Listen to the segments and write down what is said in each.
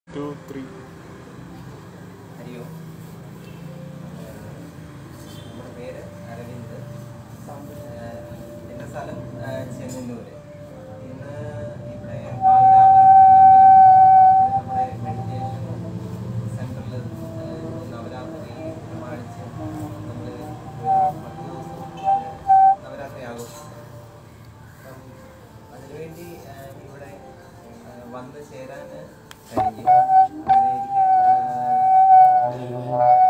To three Hari ഓം നമ്മുടെ പേര് അരവിന്ദ് ഏഹ് എൻ്റെ സ്ഥലം ഏഹ് ചെങ്ങന്നൂര് ഇന്ന് ഇവിടെ ബാലരാമപുരം നമ്മുടെ മെഡിറ്റേഷൻ സെൻറ്ററിൽ നവരാത്രി പ്രമാണിച്ച് നമ്മൾ പത്ത് ദിവസം നവരാത്രി ആഘോഷിക്കും അപ്പം അതിനുവേണ്ടി ഏഹ് ഇവിടെ ഏഹ് വന്ന് ചേരാൻ കഴിഞ്ഞു അങ്ങനെ എനിക്ക് ഏഹ്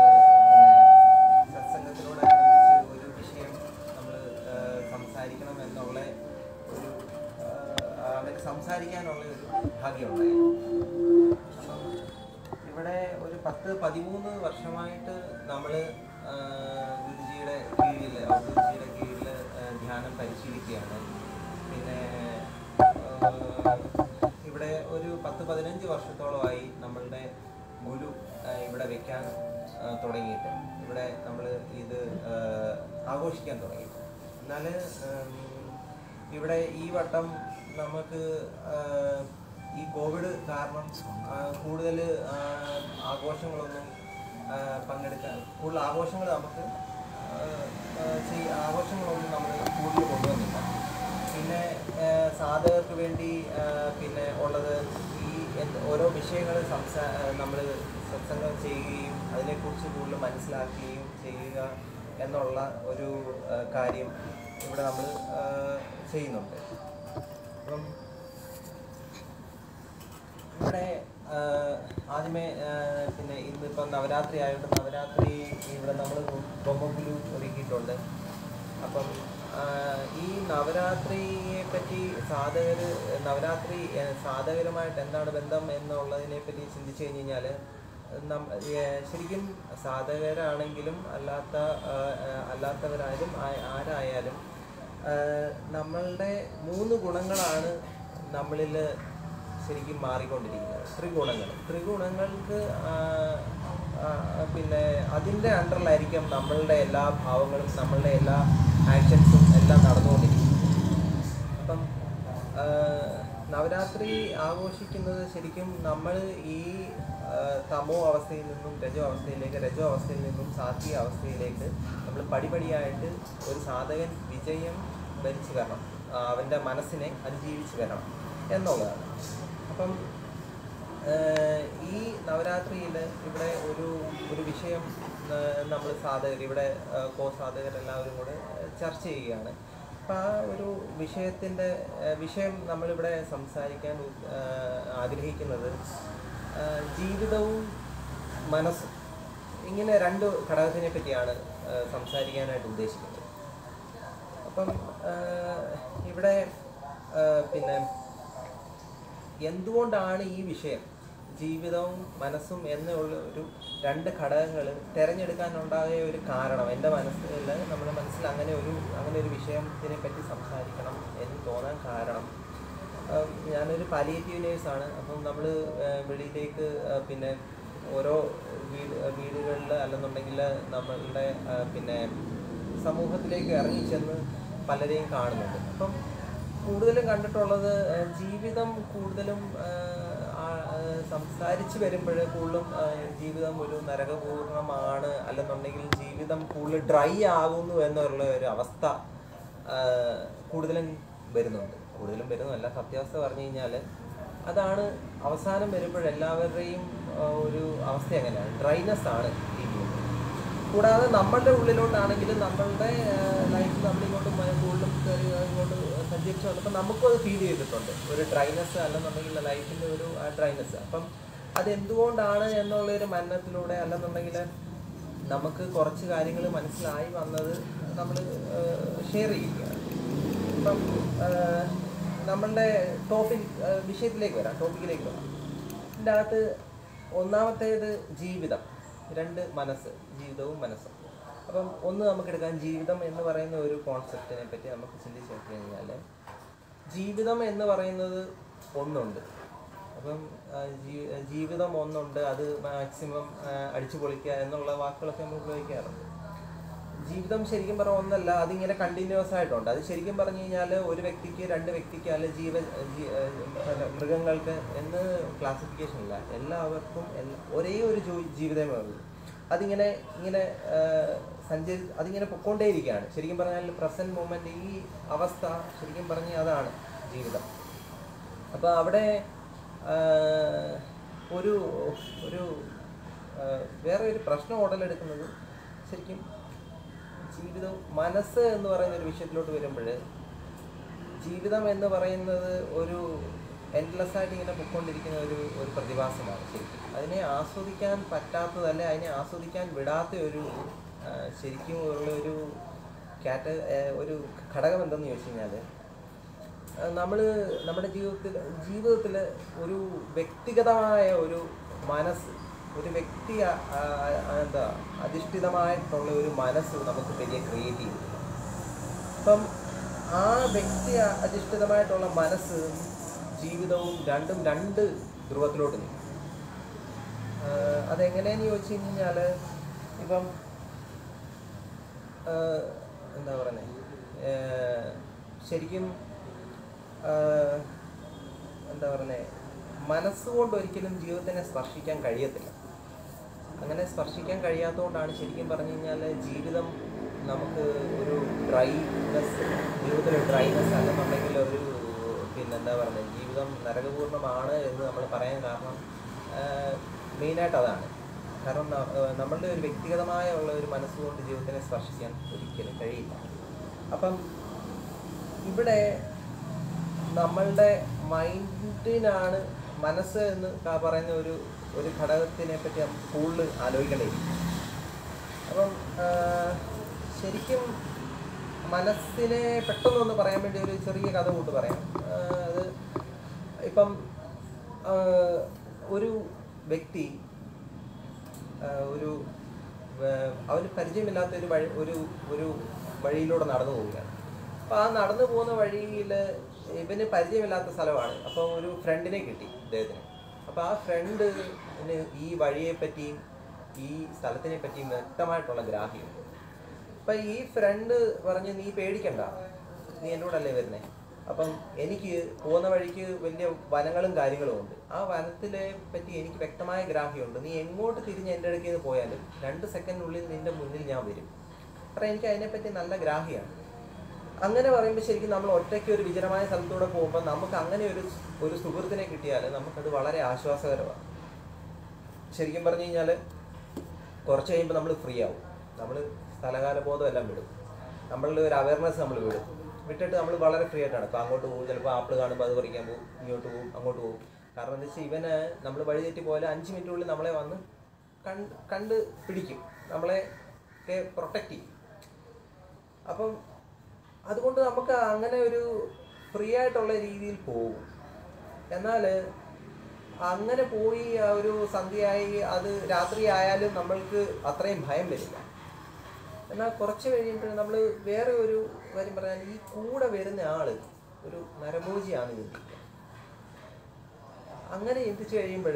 സത്സംഗത്തിനോടനുബന്ധിച്ച് ഒരു വിഷയം നമ്മൾ സംസാരിക്കണം എന്നുള്ള ഒരു ഏഹ് അങ്ങനെ സംസാരിക്കാനുള്ള ഒരു ഭാഗ്യമുണ്ടായി അപ്പം ഇവിടെ ഒരു പത്ത് പതിമൂന്ന് വർഷമായിട്ട് നമ്മൾ ഗുരുജിയുടെ കീഴിൽ ഗുരുജിയുടെ കീഴിൽ ധ്യാനം പരിശീലിക്കുകയാണ് പിന്നെ ഏഹ്, ഇവിടെ ഒരു പത്ത് പതിനഞ്ച് വർഷത്തോളമായി നമ്മളുടെ ഗുരു ഏഹ്, ഇവിടെ വെക്കാൻ ഏഹ്, തുടങ്ങിയിട്ട് ഇവിടെ നമ്മൾ ഇത് ഏഹ്, ആഘോഷിക്കാൻ തുടങ്ങി എന്നാൽ ഇവിടെ ഈ വട്ടം നമുക്ക് ഏഹ്, ഈ കോവിഡ് കാരണം കൂടുതൽ ആഘോഷങ്ങളൊന്നും ആ, പങ്കെടുക്കാൻ കൂടുതൽ ആഘോഷങ്ങൾ നമുക്ക് ആ, ആ, ചെയ്യ- ആഘോഷങ്ങളൊന്നും നമ്മൾ കൂടുതൽ കൊണ്ടുവന്നില്ല പിന്നെ ആ, സാധകർക്ക് വേണ്ടി ആ, പിന്നെ ഉള്ളത് ഈ എന്ത് ഓരോ വിഷയങ്ങൾ സംസാ നമ്മൾ സത്സംഗം ചെയ്യുകയും അതിനെക്കുറിച്ച് കൂടുതൽ മനസ്സിലാക്കുകയും ചെയ്യുക എന്നുള്ള ഒരു ആ, കാര്യം ഇവിടെ നമ്മൾ ചെയ്യുന്നുണ്ട് അപ്പം ഇവിടെ ആഹ്, ആദ്യമേ ആഹ്, പിന്നെ ഇന്നിപ്പം നവരാത്രി ആയതുകൊണ്ട് നവരാത്രി ഇവിടെ നമ്മൾ ബൊമ്മക്കുലു ഒരുക്കിയിട്ടുണ്ട് അപ്പം ആഹ്, ഈ നവരാത്രിയെ പറ്റി സാധകർ നവരാത്രി ഏഹ്, സാധകരുമായിട്ട് എന്താണ് ബന്ധം എന്നുള്ളതിനെ പറ്റി ചിന്തിച്ചു കഴിഞ്ഞ് കഴിഞ്ഞാൽ നം ഏഹ്, ശരിക്കും സാധകരാണെങ്കിലും അല്ലാത്ത ആഹ്, ആഹ്, അല്ലാത്തവരായാലും ആ- ആരായാലും ആഹ്, നമ്മളുടെ മൂന്ന് ഗുണങ്ങളാണ് നമ്മളിൽ ശരിക്കും മാറിക്കൊണ്ടിരിക്കുന്നത് ത്രിഗുണങ്ങൾ ത്രിഗുണങ്ങൾക്ക് ആ, ആ, പിന്നെ അതിൻ്റെ അണ്ടറിലായിരിക്കും നമ്മളുടെ എല്ലാ ഭാവങ്ങളും നമ്മളുടെ എല്ലാ ആക്ഷൻസും എല്ലാം നടന്നുകൊണ്ടിരിക്കുന്നത് അപ്പം ആ, നവരാത്രി ആഘോഷിക്കുന്നത് ശരിക്കും നമ്മൾ ഈ ആ, തമോ അവസ്ഥയിൽ നിന്നും രജോ അവസ്ഥയിലേക്ക് രജോ അവസ്ഥയിൽ നിന്നും സാത്വിക അവസ്ഥയിലേക്ക് നമ്മൾ പടിപടിയായിട്ട് ഒരു സാധകൻ വിജയം വരിച്ചു വരണം ആ, അവൻ്റെ മനസ്സിനെ അതിജീവിച്ച് വരണം എന്നുള്ളതാണ് അപ്പം ഏഹ് ഈ നവരാത്രിയിൽ ഇവിടെ ഒരു ഒരു വിഷയം നമ്മൾ സാധകർ ഇവിടെ ഏഹ് കോ സാധകരെല്ലാവരും കൂടെ ഏഹ് ചർച്ച ചെയ്യുകയാണ് അപ്പം ആ ഒരു വിഷയത്തിൻ്റെ ഏഹ് വിഷയം നമ്മളിവിടെ സംസാരിക്കാൻ ഉ- ഏഹ് ആഗ്രഹിക്കുന്നത് ഏഹ് ജീവിതവും മനസ്സും ഇങ്ങനെ രണ്ട് ഘടകത്തിനെ പറ്റിയാണ് ഏഹ് സംസാരിക്കാനായിട്ട് ഉദ്ദേശിക്കുന്നത് അപ്പം ഏഹ് ഇവിടെ ഏഹ് പിന്നെ എന്തുകൊണ്ടാണ് ഈ വിഷയം ജീവിതവും മനസ്സും എന്നുള്ള ഒരു രണ്ട് ഘടകങ്ങൾ തിരഞ്ഞെടുക്കാനുണ്ടായ ഒരു കാരണം എൻ്റെ മനസ്സിൽ നമ്മുടെ മനസ്സിൽ അങ്ങനെ ഒരു അങ്ങനെ ഒരു വിഷയത്തിനെ പറ്റി സംസാരിക്കണം എന്ന് തോന്നാൻ കാരണം ആഹ് ഞാനൊരു പാലിയേറ്റീവ് നേഴ്സാണ് അപ്പം നമ്മൾ വെളിയിലേക്ക് ആഹ് പിന്നെ ഓരോ വീട് വീടുകളിൽ അല്ലെന്നുണ്ടെങ്കിൽ നമ്മളുടെ ആഹ് പിന്നെ സമൂഹത്തിലേക്ക് ഇറങ്ങിച്ചെന്ന് പലരെയും കാണുന്നുണ്ട് അപ്പം കൂടുതലും കണ്ടിട്ടുള്ളത് ആഹ് ജീവിതം കൂടുതലും ആഹ് ആ- ആഹ് സംസാരിച്ച് വരുമ്പോൾ കൂടുതലും ആഹ് ജീവിതം ഒരു നരകപൂർണമാണ് അല്ലെന്നുണ്ടെങ്കിൽ ജീവിതം കൂടുതൽ ഡ്രൈ ആകുന്നു എന്നുള്ള ഒരു അവസ്ഥ ആഹ് കൂടുതലും വരുന്നുണ്ട് കൂടുതലും വരുന്നതല്ല സത്യാവസ്ഥ പറഞ്ഞു കഴിഞ്ഞാൽ അതാണ് അവസാനം വരുമ്പോൾ എല്ലാവരുടെയും ആഹ് ഒരു അവസ്ഥ എങ്ങനെയാണ് ഡ്രൈനെസ് ആണ് ഫീൽ ചെയ്യുന്നത് കൂടാതെ നമ്മളുടെ ഉള്ളിലോട്ടാണെങ്കിലും നമ്മളുടെ ലൈഫിൽ നമ്മളിങ്ങോട്ട് മ- കൂടുതലും കയറി ഇങ്ങോട്ട് സഞ്ചരിച്ച് വന്നപ്പോൾ നമുക്കും അത് ഫീൽ ചെയ്തിട്ടുണ്ട് ഒരു ഡ്രൈനെസ് അല്ലെന്നുണ്ടെങ്കിൽ ലൈഫിൻ്റെ ഒരു ഡ്രൈനെസ് അപ്പം അതെന്തുകൊണ്ടാണ് എന്നുള്ളൊരു മനനത്തിലൂടെ അല്ലെന്നുണ്ടെങ്കിൽ നമുക്ക് കുറച്ച് കാര്യങ്ങൾ മനസ്സിലായി വന്നത് നമ്മൾ ഷെയർ ചെയ്യുകയാണ് ഇപ്പം ആഹ്, നമ്മളുടെ ടോപ്പിക് വിഷയത്തിലേക്ക് വരാം ടോപ്പിക്കിലേക്ക് വരാം ഇതിൻ്റെ അകത്ത് ഒന്നാമത്തേത് ജീവിതം രണ്ട് മനസ്സ് ജീവിതവും മനസ്സും അപ്പം ഒന്ന് നമുക്കെടുക്കാം ജീവിതം എന്ന് പറയുന്ന ഒരു കോൺസെപ്റ്റിനെ പറ്റി നമുക്ക് ചിന്തിച്ച് നോക്കി കഴിഞ്ഞാൽ ജീവിതം എന്ന് പറയുന്നത് ഒന്നുണ്ട് അപ്പം ആ, ജീ- ജീവിതം ഒന്നുണ്ട് അത് മാക്സിമം അടിച്ചു പൊളിക്കുക എന്നുള്ള വാക്കുകളൊക്കെ നമ്മൾ ഉപയോഗിക്കാറുണ്ട് ജീവിതം ശരിക്കും പറഞ്ഞ ഒന്നല്ല അതിങ്ങനെ കണ്ടിന്യൂസ് ആയിട്ടുണ്ട് അത് ശരിക്കും പറഞ്ഞു കഴിഞ്ഞാൽ ഒരു വ്യക്തിക്ക് രണ്ട് വ്യക്തിക്ക് അല്ലെ ജീവ ജീ- ഏഹ് മൃഗങ്ങൾക്ക് എന്ന് ക്ലാസിഫിക്കേഷൻ ഇല്ല എല്ലാവർക്കും എല്ലാ ഒരേ ഒരു ജോ- ജീവിതമേ ഉള്ളൂ അതിങ്ങനെ ഇങ്ങനെ ഏഹ് സഞ്ചരി അതിങ്ങനെ പൊക്കോണ്ടേയിരിക്കുകയാണ് ശരിക്കും പറഞ്ഞാൽ പ്രസൻറ്റ് മൂമെൻ്റ് ഈ അവസ്ഥ ശരിക്കും പറഞ്ഞാൽ അതാണ് ജീവിതം അപ്പോൾ അവിടെ ആഹ്, ഒരു ഒരു ആഹ്, വേറെ ഒരു പ്രശ്നം ഉടലെടുക്കുന്നത് ശരിക്കും ജീവിതം മനസ്സ് എന്ന് പറയുന്ന ഒരു വിഷയത്തിലോട്ട് വരുമ്പോൾ ജീവിതം എന്ന് പറയുന്നത് ഒരു എൻഡ്ലെസ് ആയിട്ട് ഇങ്ങനെ പൊയ്ക്കൊണ്ടിരിക്കുന്ന ഒരു ഒരു പ്രതിഭാസമാണ് ശരിക്കും അതിനെ ആസ്വദിക്കാൻ പറ്റാത്തതല്ല അതിനെ ആസ്വദിക്കാൻ വിടാത്ത ഒരു ആ, ശരിക്കും ഉള്ള ഒരു കാറ്റ ഒരു ഘടകം എന്തെന്ന് ചോദിച്ചു കഴിഞ്ഞാൽ നമ്മൾ നമ്മുടെ ജീവിതത്തിൽ ജീവിതത്തിൽ ഒരു വ്യക്തിഗതമായ ഒരു മനസ്സ് ഒരു വ്യക്തി ആ, ആ, എന്താ അധിഷ്ഠിതമായിട്ടുള്ള ഒരു മനസ്സ് നമുക്ക് വലിയ ക്രിയേറ്റ് ചെയ്യും അപ്പം ആ വ്യക്തി അധിഷ്ഠിതമായിട്ടുള്ള മനസ്സ് ജീവിതവും രണ്ടും രണ്ട് ധ്രുവത്തിലോട്ട് നിൽക്കും ആഹ് അതെങ്ങനെയെന്ന് ചോദിച്ചു കഴിഞ്ഞാൽ ഇപ്പം ആഹ് എന്താ പറയുന്നത് ശരിക്കും ആഹ് എന്താ പറയുന്നത് മനസ്സുകൊണ്ട് ഒരിക്കലും ജീവിതത്തിനെ സ്പർശിക്കാൻ കഴിയത്തില്ല അങ്ങനെ സ്പർശിക്കാൻ കഴിയാത്തതുകൊണ്ടാണ് ശരിക്കും പറഞ്ഞു കഴിഞ്ഞാൽ ജീവിതം നമുക്ക് ഒരു ഡ്രൈനെസ് ജീവിതത്തിൽ ഡ്രൈനെസ് അല്ലെന്നുണ്ടെങ്കിൽ ഒരു പിന്നെന്താ പറയുന്നത് ജീവിതം നരകപൂർണ്ണമാണ് എന്ന് നമ്മൾ പറയാൻ കാരണം മെയിനായിട്ട് അതാണ് കാരണം ന- ഏഹ് നമ്മളുടെ ഒരു വ്യക്തിഗതമായ ഉള്ള ഒരു മനസ്സുകൊണ്ട് ജീവിതത്തിനെ സ്പർശിക്കാൻ ഒരിക്കലും കഴിയില്ല അപ്പം ഇവിടെ നമ്മളുടെ മൈൻഡിനാണ് മനസ്സ് എന്ന് ക- പറയുന്ന ഒരു ഒരു ഘടകത്തിനെ പറ്റി നമുക്ക് കൂടുതൽ ആലോചിക്കേണ്ടിയിരിക്കും അപ്പം ആ, ശരിക്കും മനസ്സിനെ പെട്ടെന്നൊന്ന് പറയാൻ വേണ്ടി ഒരു ചെറിയ കഥ കൊണ്ട് പറയാം ആ, അത് ഇപ്പം ആ, ഒരു വ്യക്തി ആ, ഒരു വേ- അവന് പരിചയമില്ലാത്ത ഒരു വഴി ഒരു ഒരു വഴിയിലൂടെ നടന്നു പോവുകയാണ് അപ്പോൾ ആ നടന്നു പോകുന്ന വഴിയിൽ ഇവന് പരിചയമില്ലാത്ത സ്ഥലമാണ് അപ്പോൾ ഒരു ഫ്രണ്ടിനെ കിട്ടി ഇദ്ദേഹത്തിന് അപ്പോൾ ആ ഫ്രണ്ട് ഈ വഴിയെ പറ്റിയും ഈ സ്ഥലത്തിനെ പറ്റിയും വ്യക്തമായിട്ടുള്ള ഗ്രാഹ്യമുണ്ട് അപ്പം ഈ ഫ്രണ്ട് പറഞ്ഞ് നീ പേടിക്കണ്ട നീ എൻ്റെ കൂടെ അല്ലേ വരുന്നേ അപ്പം എനിക്ക് പോകുന്ന വഴിക്ക് വലിയ വനങ്ങളും കാര്യങ്ങളും ഉണ്ട് ആ വനത്തിലെ പറ്റി എനിക്ക് വ്യക്തമായ ഗ്രാഹ്യമുണ്ട് നീ എങ്ങോട്ട് തിരിഞ്ഞ് എൻ്റെ അടുക്കൽ നിന്ന് പോയാലും രണ്ട് സെക്കൻഡിനുള്ളിൽ നിൻ്റെ മുന്നിൽ ഞാൻ വരും കാരണം എനിക്ക് അതിനെപ്പറ്റി നല്ല ഗ്രാഹ്യമാണ് അങ്ങനെ പറയുമ്പോൾ ശരിക്കും നമ്മൾ ഒറ്റയ്ക്ക് ഒരു വിജനമായ സ്ഥലത്തൂടെ പോകുമ്പോൾ നമുക്ക് അങ്ങനെ ഒരു ഒരു സുഹൃത്തിനെ കിട്ടിയാൽ നമുക്കത് വളരെ ആശ്വാസകരമാണ് ശരിക്കും പറഞ്ഞു കഴിഞ്ഞാൽ കുറച്ച് കഴിയുമ്പോൾ നമ്മൾ ഫ്രീ ആവും നമ്മൾ സ്ഥലകാല ബോധം എല്ലാം വിടും നമ്മളുടെ ഒരു അവയർനെസ് നമ്മൾ വിടും വിട്ടിട്ട് നമ്മൾ വളരെ ഫ്രീ ആയിട്ടാണ് ഇപ്പോൾ അങ്ങോട്ട് പോകും ചിലപ്പോൾ ആപ്പിൾ കാണുമ്പോൾ അത് പറിക്കാൻ പോകും ഇങ്ങോട്ട് പോകും അങ്ങോട്ട് പോകും കാരണം എന്താ വെച്ചാൽ ഇവന് നമ്മൾ വഴി തെറ്റി പോയാൽ അഞ്ച് മിനിറ്റിനുള്ളിൽ നമ്മളെ വന്ന് കണ്ട് കണ്ട് പിടിക്കും നമ്മളെ പ്രൊട്ടക്റ്റ് ചെയ്യും അപ്പം അതുകൊണ്ട് നമുക്ക് അങ്ങനെ ഒരു ഫ്രീ ആയിട്ടുള്ള രീതിയിൽ പോകും എന്നാൽ അങ്ങനെ പോയി ആ ഒരു സന്ധ്യയായി അത് രാത്രി ആയാലും നമ്മൾക്ക് അത്രയും ഭയം വരില്ല എന്നാൽ കുറച്ച് കഴിയുമ്പോൾ നമ്മൾ വേറെ ഒരു കാര്യം പറഞ്ഞാൽ ഈ കൂടെ വരുന്ന ആള് ഒരു നരഭോജിയാണ് ചിന്തിക്കുക അങ്ങനെ ചിന്തിച്ചു കഴിയുമ്പോൾ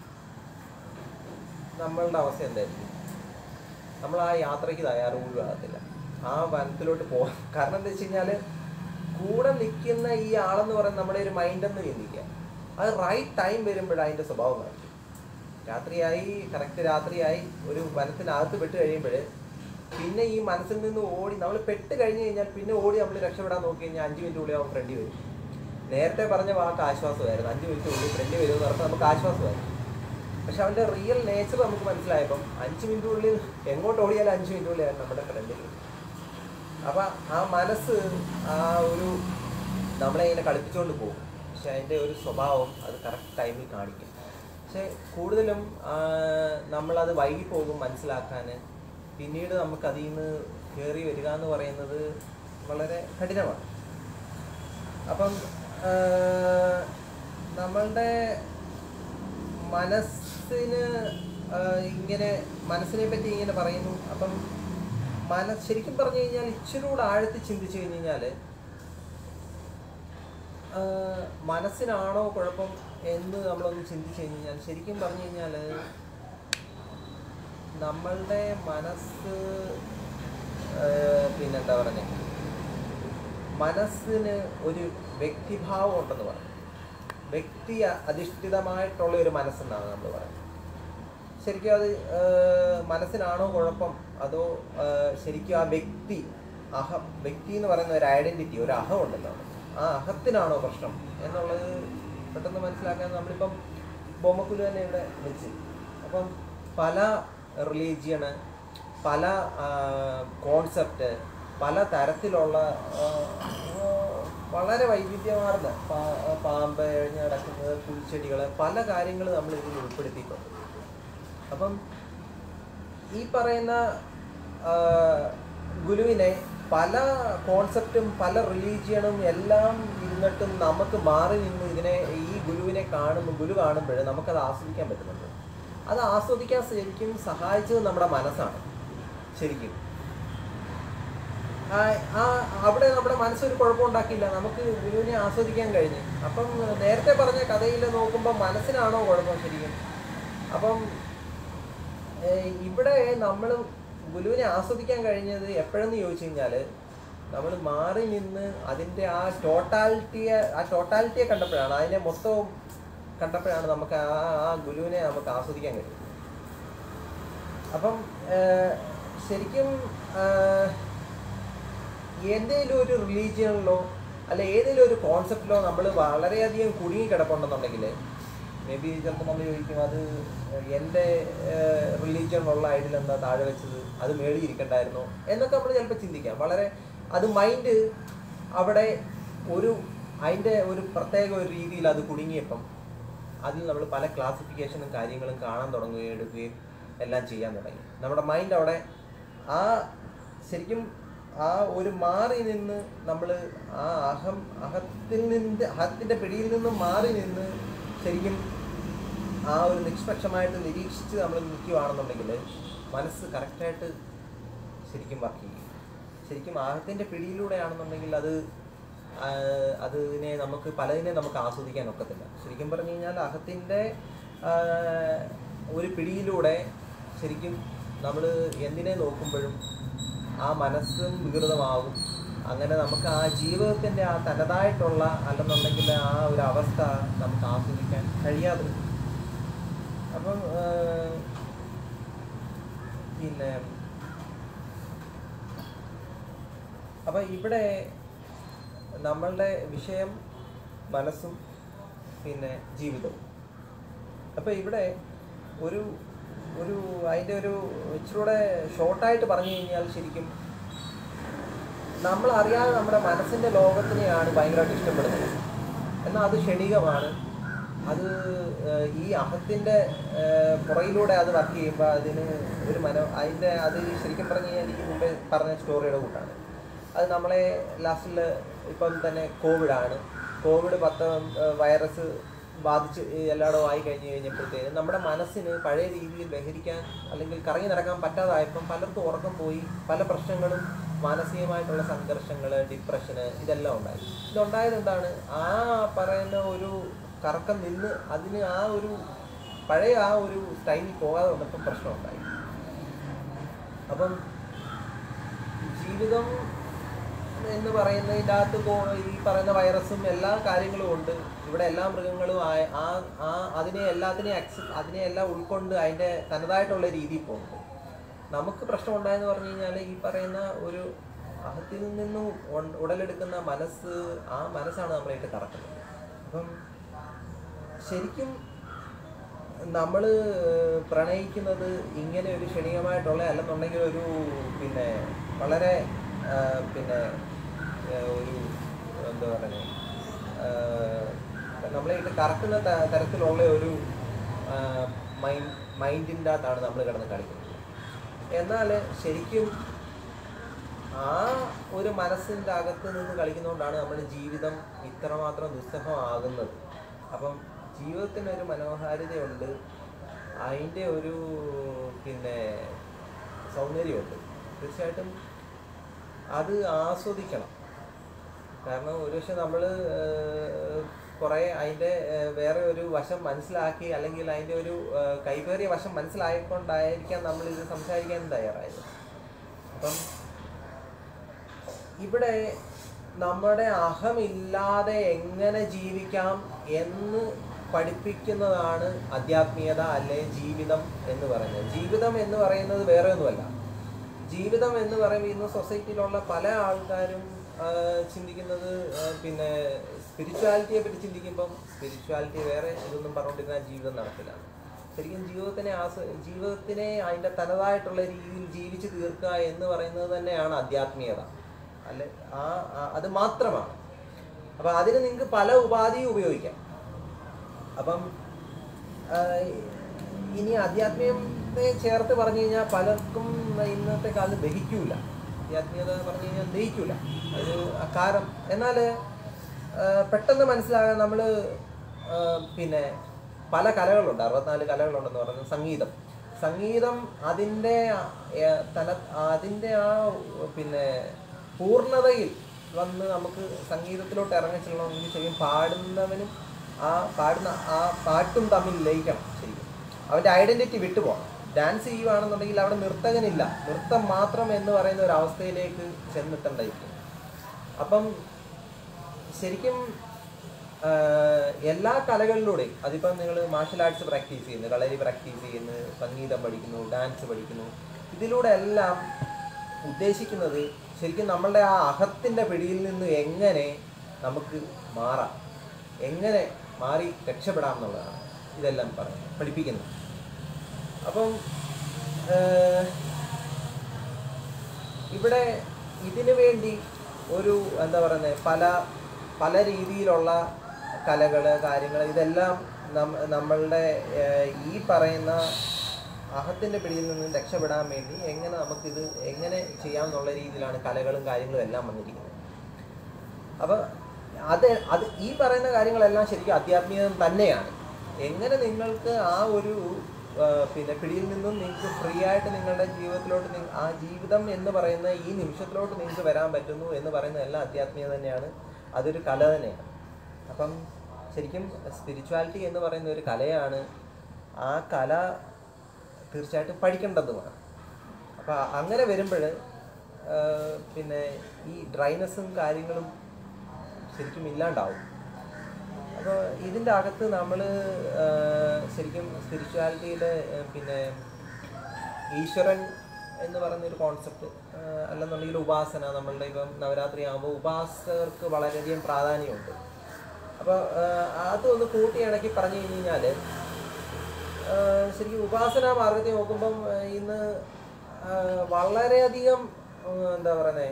നമ്മളുടെ അവസ്ഥ എന്തായിരിക്കും നമ്മൾ ആ യാത്രയ്ക്ക് തയ്യാറ് പോലും ആകത്തില്ല ആ വനത്തിലോട്ട് പോകാൻ കാരണം എന്താ വെച്ച് കഴിഞ്ഞാൽ കൂടെ നിൽക്കുന്ന ഈ ആളെന്ന് പറയുന്നത് നമ്മുടെ ഒരു മൈൻഡെന്ന് ചിന്തിക്കുക അത് റൈറ്റ് ടൈം വരുമ്പോഴാണ് അതിൻ്റെ സ്വഭാവം കാണിക്കും രാത്രിയായി കറക്റ്റ് രാത്രിയായി ഒരു വനത്തിനകത്ത് പെട്ട് കഴിയുമ്പോൾ പിന്നെ ഈ മനസ്സിൽ നിന്ന് ഓടി നമ്മൾ പെട്ട് കഴിഞ്ഞ് കഴിഞ്ഞാൽ പിന്നെ ഓടി നമ്മൾ രക്ഷപ്പെടാൻ നോക്കി കഴിഞ്ഞാൽ അഞ്ച് മിനിറ്റ് ഉള്ളിൽ അവൻ ഫ്രണ്ടി വരും നേരത്തെ പറഞ്ഞ വാക്ക് ആശ്വാസമായിരുന്നു അഞ്ച് മിനിറ്റ് ഉള്ളിൽ ഫ്രണ്ടി വരും എന്ന് പറഞ്ഞാൽ നമുക്ക് ആശ്വാസമായിരുന്നു പക്ഷെ അവൻ്റെ റിയൽ നേച്ചർ നമുക്ക് മനസ്സിലായപ്പം അഞ്ച് മിനിറ്റിനുള്ളിൽ എങ്ങോട്ട് ഓടിയാലും അഞ്ച് മിനിറ്റിനുള്ളിൽ നമ്മുടെ ഫ്രണ്ടിൽ അപ്പം ആ മനസ്സ് ആ ഒരു നമ്മളെ ഇങ്ങനെ കളിപ്പിച്ചുകൊണ്ട് പോകും പക്ഷെ അതിൻ്റെ ഒരു സ്വഭാവം അത് കറക്റ്റ് ടൈമിൽ കാണിക്കും പക്ഷെ കൂടുതലും ആ, നമ്മളത് വൈകി പോകും മനസ്സിലാക്കാൻ പിന്നീട് നമുക്ക് അതിൽ നിന്ന് കയറി വരിക എന്ന് പറയുന്നത് വളരെ കഠിനമാണ് അപ്പം ആ, നമ്മളുടെ മനസ്സിന് ആ, ഇങ്ങനെ മനസ്സിനെ പറ്റി ഇങ്ങനെ പറയുന്നു അപ്പം മനസ് ശരിക്കും പറഞ്ഞു കഴിഞ്ഞാൽ ഇച്ചിരി കൂടെ ആഴത്തിൽ ചിന്തിച്ചു കഴിഞ്ഞ് കഴിഞ്ഞാൽ മനസ്സിനാണോ കുഴപ്പം എന്ന് നമ്മളൊന്ന് ചിന്തിച്ചു കഴിഞ്ഞ് കഴിഞ്ഞാൽ ശരിക്കും പറഞ്ഞു കഴിഞ്ഞാൽ നമ്മളുടെ മനസ്സ് ഏഹ്, പിന്നെന്താ പറയുന്നത് മനസ്സിന് ഒരു വ്യക്തിഭാവം ഉണ്ടെന്ന് പറയും വ്യക്തി അധിഷ്ഠിതമായിട്ടുള്ള ഒരു മനസ്സെന്നാണ് നമ്മൾ പറയുന്നത് ശരിക്കും അത് ഏഹ്, മനസ്സിനാണോ കുഴപ്പം അതോ ഏഹ്, ശരിക്കും ആ വ്യക്തി അഹം വ്യക്തി എന്ന് പറയുന്ന ഒരു ഐഡന്റിറ്റി ഒരു അഹം ഉണ്ടല്ലോ ആ അഹത്തിനാണോ പ്രശ്നം എന്നുള്ളത് പെട്ടെന്ന് മനസ്സിലാക്കാൻ നമ്മളിപ്പം ബൊമ്മക്കുലു തന്നെ ഇവിടെ വെച്ച് അപ്പം പല റിലീജിയണ് പല കോൺസെപ്റ്റ് പല തരത്തിലുള്ള ആ, ആ, വളരെ വൈവിധ്യമാർന്ന പാ- പാമ്പ് എഴഞ്ഞ് കിടക്കുന്നത് പുൽച്ചെടികൾ പല കാര്യങ്ങൾ നമ്മൾ ഇതിൽ ഉൾപ്പെടുത്തിയിട്ടുണ്ട് അപ്പം ഈ പറയുന്ന ആ, ഗുരുവിനെ പല കോൺസെപ്റ്റും പല റിലീജിയണും എല്ലാം ഇരുന്നിട്ടും നമുക്ക് മാറി നിന്ന് ഇതിനെ ഈ ഗുരുവിനെ കാണുമ്പോൾ ഗുരു കാണുമ്പോൾ നമുക്കത് ആസ്വദിക്കാൻ പറ്റുന്നുണ്ട് അത് ആസ്വദിക്കാൻ ശരിക്കും സഹായിച്ചത് നമ്മുടെ മനസ്സാണ് ശരിക്കും ആ ആ- അവിടെ നമ്മുടെ മനസ്സൊരു കുഴപ്പമുണ്ടാക്കിയില്ല നമുക്ക് ഗുരുവിനെ ആസ്വദിക്കാൻ കഴിഞ്ഞു അപ്പം നേരത്തെ പറഞ്ഞ കഥയിൽ നോക്കുമ്പോൾ മനസ്സിനാണോ കുഴപ്പം ശരിക്കും അപ്പം ഏഹ് ഇവിടെ നമ്മൾ ഗുരുവിനെ ആസ്വദിക്കാൻ കഴിഞ്ഞത് എപ്പോഴെന്ന് ചോദിച്ചു കഴിഞ്ഞാൽ നമ്മൾ മാറി നിന്ന് അതിൻ്റെ ആ ടോട്ടാലിറ്റിയെ ആ ടോട്ടാലിറ്റിയെ കണ്ടപ്പോഴാണ് അതിനെ മൊത്തവും കണ്ടപ്പോഴാണ് നമുക്ക് ആ ആ ഗുരുവിനെ നമുക്ക് ആസ്വദിക്കാൻ കഴിയും അപ്പം ഏഹ് ശരിക്കും ഏഹ് എന്തെങ്കിലും ഒരു റിലീജിയനിലോ അല്ല ഏതെങ്കിലും ഒരു കോൺസെപ്റ്റിലോ നമ്മൾ വളരെയധികം കുടുങ്ങി കിടപ്പുണ്ടെന്നുണ്ടെങ്കിൽ മേ ബി ചിലപ്പോൾ നമ്മൾ ചോദിക്കും അത് എൻ്റെ റിലീജിയനിലുള്ള ഐഡിൽ എന്താ താഴെ വെച്ചത് അത് മേളിയിരിക്കണ്ടായിരുന്നോ എന്നൊക്കെ നമ്മൾ ചിലപ്പോൾ ചിന്തിക്കാം വളരെ അത് മൈൻഡ് അവിടെ ഒരു അതിൻ്റെ ഒരു പ്രത്യേക ഒരു രീതിയിൽ അത് കുടുങ്ങിയപ്പം അതിൽ നമ്മൾ പല ക്ലാസിഫിക്കേഷനും കാര്യങ്ങളും കാണാൻ തുടങ്ങുകയും എടുക്കുകയും എല്ലാം ചെയ്യാൻ തുടങ്ങി നമ്മുടെ മൈൻഡ് അവിടെ ആ ശരിക്കും ആ ഒരു മാറി നിന്ന് നമ്മൾ ആ അഹം അഹത്തിൽ നിന്ന് അഹത്തിൻ്റെ പിടിയിൽ നിന്ന് മാറി നിന്ന് ശരിക്കും ആ ഒരു നിഷ്പക്ഷമായിട്ട് നിരീക്ഷിച്ച് നമ്മൾ നിൽക്കുകയാണെന്നുണ്ടെങ്കിൽ മനസ്സ് കറക്റ്റായിട്ട് ശരിക്കും വർക്ക് ചെയ്യും ശരിക്കും ആഹത്തിൻ്റെ പിടിയിലൂടെയാണെന്നുണ്ടെങ്കിൽ അത് ആ, അതിനെ നമുക്ക് പലതിനെ നമുക്ക് ആസ്വദിക്കാൻ ഒക്കത്തില്ല ശരിക്കും പറഞ്ഞു കഴിഞ്ഞാൽ അഹത്തിൻ്റെ ഒരു പിടിയിലൂടെ ശരിക്കും നമ്മൾ എന്തിനെ നോക്കുമ്പോഴും ആ മനസ്സും വികൃതമാവും അങ്ങനെ നമുക്ക് ആ ജീവിതത്തിൻ്റെ ആ തനതായിട്ടുള്ള അല്ലെന്നുണ്ടെങ്കിൽ ആ ഒരു അവസ്ഥ നമുക്ക് ആസ്വദിക്കാൻ കഴിയാതെ വരും. അപ്പം ആ, പിന്നെ അപ്പം ഇവിടെ നമ്മളുടെ വിഷയം മനസ്സും പിന്നെ ജീവിതവും അപ്പോൾ ഇവിടെ ഒരു ഒരു അതിൻ്റെ ഒരു ഇച്ചിരൂടെ ഷോർട്ടായിട്ട് പറഞ്ഞു കഴിഞ്ഞാൽ ശരിക്കും നമ്മൾ അറിയാതെ നമ്മുടെ മനസ്സിൻ്റെ ലോകത്തിനെയാണ് ഭയങ്കരമായിട്ട് ഇഷ്ടപ്പെടുന്നത് എന്നാൽ അത് ക്ഷണികമാണ് അത് ഏഹ്, ഈ അഹത്തിൻ്റെ ഏഹ്, പുറയിലൂടെ അത് വർക്ക് ചെയ്യുമ്പോൾ അതിന് ഒരു മനോ അതിൻ്റെ അത് ശരിക്കും പറഞ്ഞു കഴിഞ്ഞാൽ എനിക്ക് മുമ്പേ പറഞ്ഞ സ്റ്റോറിയുടെ കൂട്ടാണ് അത് നമ്മളെ ലാസ്റ്റിൽ ഇപ്പം തന്നെ കോവിഡാണ് കോവിഡ് പത്ത് വൈറസ് ബാധിച്ച് എല്ലായിടവും ആയി കഴിഞ്ഞ് കഴിഞ്ഞപ്പോഴത്തേന് നമ്മുടെ മനസ്സിന് പഴയ രീതിയിൽ ബഹിരിക്കാൻ അല്ലെങ്കിൽ കറങ്ങി നടക്കാൻ പറ്റാതായപ്പം പലർക്കും ഉറക്കം പോയി പല പ്രശ്നങ്ങളും മാനസികമായിട്ടുള്ള സംഘർഷങ്ങൾ ഡിപ്രഷന് ഇതെല്ലാം ഉണ്ടായി ഇതുണ്ടായത് എന്താണ് ആ പറയുന്ന ഒരു കറക്കം നിന്ന് അതിന് ആ ഒരു പഴയ ആ ഒരു സ്റ്റൈലിൽ പോകാതെ വന്നപ്പം പ്രശ്നമുണ്ടായി അപ്പം ജീവിതം എന്ന് പറയുന്നതിൻ്റെ അകത്ത് കോ- ഈ പറയുന്ന വൈറസും എല്ലാ കാര്യങ്ങളും ഉണ്ട് ഇവിടെ എല്ലാ മൃഗങ്ങളും ആ- ആ ആ അതിനെ എല്ലാത്തിനെയും അക്സെപ്റ്റ് അതിനെ എല്ലാം ഉൾക്കൊണ്ട് അതിൻ്റെ തനതായിട്ടുള്ള രീതിയിൽ പോകുന്നുണ്ട് നമുക്ക് പ്രശ്നം ഉണ്ടായെന്ന് പറഞ്ഞു കഴിഞ്ഞാൽ ഈ പറയുന്ന ഒരു അഹത്തിൽ നിന്നും ഉൺ- ഉടലെടുക്കുന്ന മനസ്സ് ആ മനസ്സാണ് നമ്മളായിട്ട് കറക്കുന്നത് അപ്പം ശരിക്കും നമ്മൾ പ്രണയിക്കുന്നത് ഇങ്ങനെ ഒരു ക്ഷണികമായിട്ടുള്ള അല്ലെന്നുണ്ടെങ്കിൽ ഒരു പിന്നെ വളരെ ആ, പിന്നെ ആ, ഒരു എന്താ പറയുക നമ്മളെ ഇട്ട് കറക്കുന്ന ത- തരത്തിലുള്ള ഒരു മൈൻഡ് മൈൻഡിൻ്റെ അകത്താണ് നമ്മൾ കിടന്ന് കളിക്കുന്നത് എന്നാൽ ശരിക്കും ആ ഒരു മനസ്സിൻ്റെ അകത്ത് നിന്ന് കളിക്കുന്നതുകൊണ്ടാണ് നമ്മുടെ ജീവിതം ഇത്രമാത്രം ദുസ്സഹമാകുന്നത് അപ്പം ജീവിതത്തിനൊരു മനോഹാരിതയുണ്ട് അതിൻ്റെ ഒരു പിന്നെ സൗന്ദര്യമുണ്ട് തീർച്ചയായിട്ടും അത് ആസ്വദിക്കണം കാരണം ഒരുപക്ഷെ നമ്മൾ കുറേ അതിൻ്റെ ഏഹ്, വേറെ ഒരു വശം മനസ്സിലാക്കി അല്ലെങ്കിൽ അതിൻ്റെ ഒരു ഏഹ്, കൈകേറിയ വശം മനസ്സിലായിക്കൊണ്ടായിരിക്കാം നമ്മൾ ഇത് സംസാരിക്കാൻ തയ്യാറായത് അപ്പം ഇവിടെ നമ്മുടെ അഹമില്ലാതെ എങ്ങനെ ജീവിക്കാം എന്ന് പഠിപ്പിക്കുന്നതാണ് ആധ്യാത്മീയത അല്ലെ ജീവിതം എന്ന് പറയുന്നത് ജീവിതം എന്ന് പറയുന്നത് വേറെ ഒന്നുമല്ല ജീവിതം എന്ന് പറയുമ്പോൾ ഇന്ന് സൊസൈറ്റിയിലുള്ള പല ആൾക്കാരും ആ, ചിന്തിക്കുന്നത് ആ, പിന്നെ സ്പിരിച്വാലിറ്റിയെ പറ്റി ചിന്തിക്കുമ്പം സ്പിരിച്വാലിറ്റി വേറെ ഇതൊന്നും പറഞ്ഞുകൊണ്ടിരുന്നാൽ ജീവിതം നടക്കില്ല ശരിക്കും ജീവിതത്തിനെ ആസ്വ ജീവിതത്തിനെ അതിൻ്റെ തനതായിട്ടുള്ള രീതിയിൽ ജീവിച്ച് തീർക്കുക എന്ന് പറയുന്നത് തന്നെയാണ് ആധ്യാത്മീയത അല്ലെ ആ ആ- അത് മാത്രമാണ് അപ്പം അതിന് നിങ്ങൾക്ക് പല ഉപാധിയും ഉപയോഗിക്കാം അപ്പം ആ, ഇനി ആധ്യാത്മികത്തെ ചേർത്ത് പറഞ്ഞു കഴിഞ്ഞാൽ പലർക്കും ഇന്നത്തെ കാലത്ത് ദഹിക്കൂല ആധ്യാത്മികത പറഞ്ഞു കഴിഞ്ഞാൽ ദഹിക്കൂല ഒരു അക്കാരം എന്നാൽ പെട്ടെന്ന് മനസ്സിലാകാൻ നമ്മൾ പിന്നെ പല കലകളുണ്ട് അറുപത്തിനാല് കലകളുണ്ടെന്ന് പറയുന്നത് സംഗീതം സംഗീതം അതിൻ്റെ ആ, തന അതിൻ്റെ ആ പിന്നെ പൂർണ്ണതയിൽ വന്ന് നമുക്ക് സംഗീതത്തിലോട്ട് ഇറങ്ങിച്ചെല്ലണമെങ്കിൽ ശരിക്കും പാടുന്നവനും ആ പാടുന്ന ആ പാട്ടും തമ്മിൽ ലയിക്കണം ശരിക്കും അവൻ്റെ ഐഡൻറ്റിറ്റി വിട്ടുപോകണം ഡാൻസ് ചെയ്യുവാണെന്നുണ്ടെങ്കിൽ അവിടെ നർത്തകനില്ല നൃത്തം മാത്രം എന്ന് പറയുന്ന ഒരു അവസ്ഥയിലേക്ക് ചെന്നെത്തേണ്ടായിരിക്കും അപ്പം ശരിക്കും ആ, എല്ലാ കലകളിലൂടെയും അതിപ്പം നിങ്ങൾ മാർഷൽ ആർട്സ് പ്രാക്ടീസ് ചെയ്യുന്നു കളരി പ്രാക്ടീസ് ചെയ്യുന്നു സംഗീതം പഠിക്കുന്നു ഡാൻസ് പഠിക്കുന്നു ഇതിലൂടെ എല്ലാം ഉദ്ദേശിക്കുന്നത് ശരിക്കും നമ്മളുടെ ആ അഹത്തിൻ്റെ പിടിയിൽ നിന്ന് എങ്ങനെ നമുക്ക് മാറാം എങ്ങനെ മാറി രക്ഷപ്പെടാം എന്നുള്ളതാണ് ഇതെല്ലാം പറയുന്നത് പഠിപ്പിക്കുന്നത് അപ്പം ഏഹ്, ഇവിടെ ഇതിനു വേണ്ടി ഒരു എന്താ പറയുന്നത് പല പല രീതിയിലുള്ള കലകൾ കാര്യങ്ങൾ ഇതെല്ലാം നം- നമ്മളുടെ ഏഹ്, ഈ പറയുന്ന അഹത്തിൻ്റെ പിടിയിൽ നിന്ന് രക്ഷപ്പെടാൻ വേണ്ടി എങ്ങനെ നമുക്കിത് എങ്ങനെ ചെയ്യാമെന്നുള്ള രീതിയിലാണ് കലകളും കാര്യങ്ങളും എല്ലാം വന്നിരിക്കുന്നത് അപ്പോൾ അത് അത് ഈ പറയുന്ന കാര്യങ്ങളെല്ലാം ശരിക്കും ആധ്യാത്മികം തന്നെയാണ് എങ്ങനെ നിങ്ങൾക്ക് ആ ഒരു ആ, പിന്നെ പിടിയിൽ നിന്നും നിങ്ങൾക്ക് ഫ്രീ ആയിട്ട് നിങ്ങളുടെ ജീവിതത്തിലോട്ട് നി- ആ ജീവിതം എന്ന് പറയുന്ന ഈ നിമിഷത്തിലോട്ട് നിങ്ങൾക്ക് വരാൻ പറ്റുന്നു എന്ന് പറയുന്ന എല്ലാം ആധ്യാത്മികം തന്നെയാണ് അതൊരു കല തന്നെയാണ് അപ്പം ശരിക്കും സ്പിരിച്വാലിറ്റി എന്ന് പറയുന്ന ഒരു കലയാണ് ആ കല തീർച്ചയായിട്ടും പഠിക്കേണ്ടതുമാണ് അപ്പം അങ്ങനെ വരുമ്പോൾ പിന്നെ ഈ ഡ്രൈനസ്സും കാര്യങ്ങളും ശരിക്കും ഇല്ലാണ്ടാവും അപ്പോൾ ഇതിൻ്റെ അകത്ത് നമ്മൾ ശരിക്കും സ്പിരിച്വാലിറ്റിയിൽ പിന്നെ ഈശ്വരൻ എന്ന് പറയുന്നൊരു കോൺസെപ്റ്റ് അല്ലെന്നുണ്ടെങ്കിൽ ഉപാസന നമ്മളുടെ ഇപ്പം നവരാത്രി ആകുമ്പോൾ ഉപാസകർക്ക് വളരെയധികം പ്രാധാന്യമുണ്ട് അപ്പോൾ അതൊന്ന് കൂട്ടി ഇണക്കി പറഞ്ഞു കഴിഞ്ഞ് കഴിഞ്ഞാൽ ശരിക്കും ഉപാസന മാർഗത്തെ നോക്കുമ്പം ആ, ഇന്ന് ആ, വളരെയധികം ഉം, എന്താ പറയുന്നത്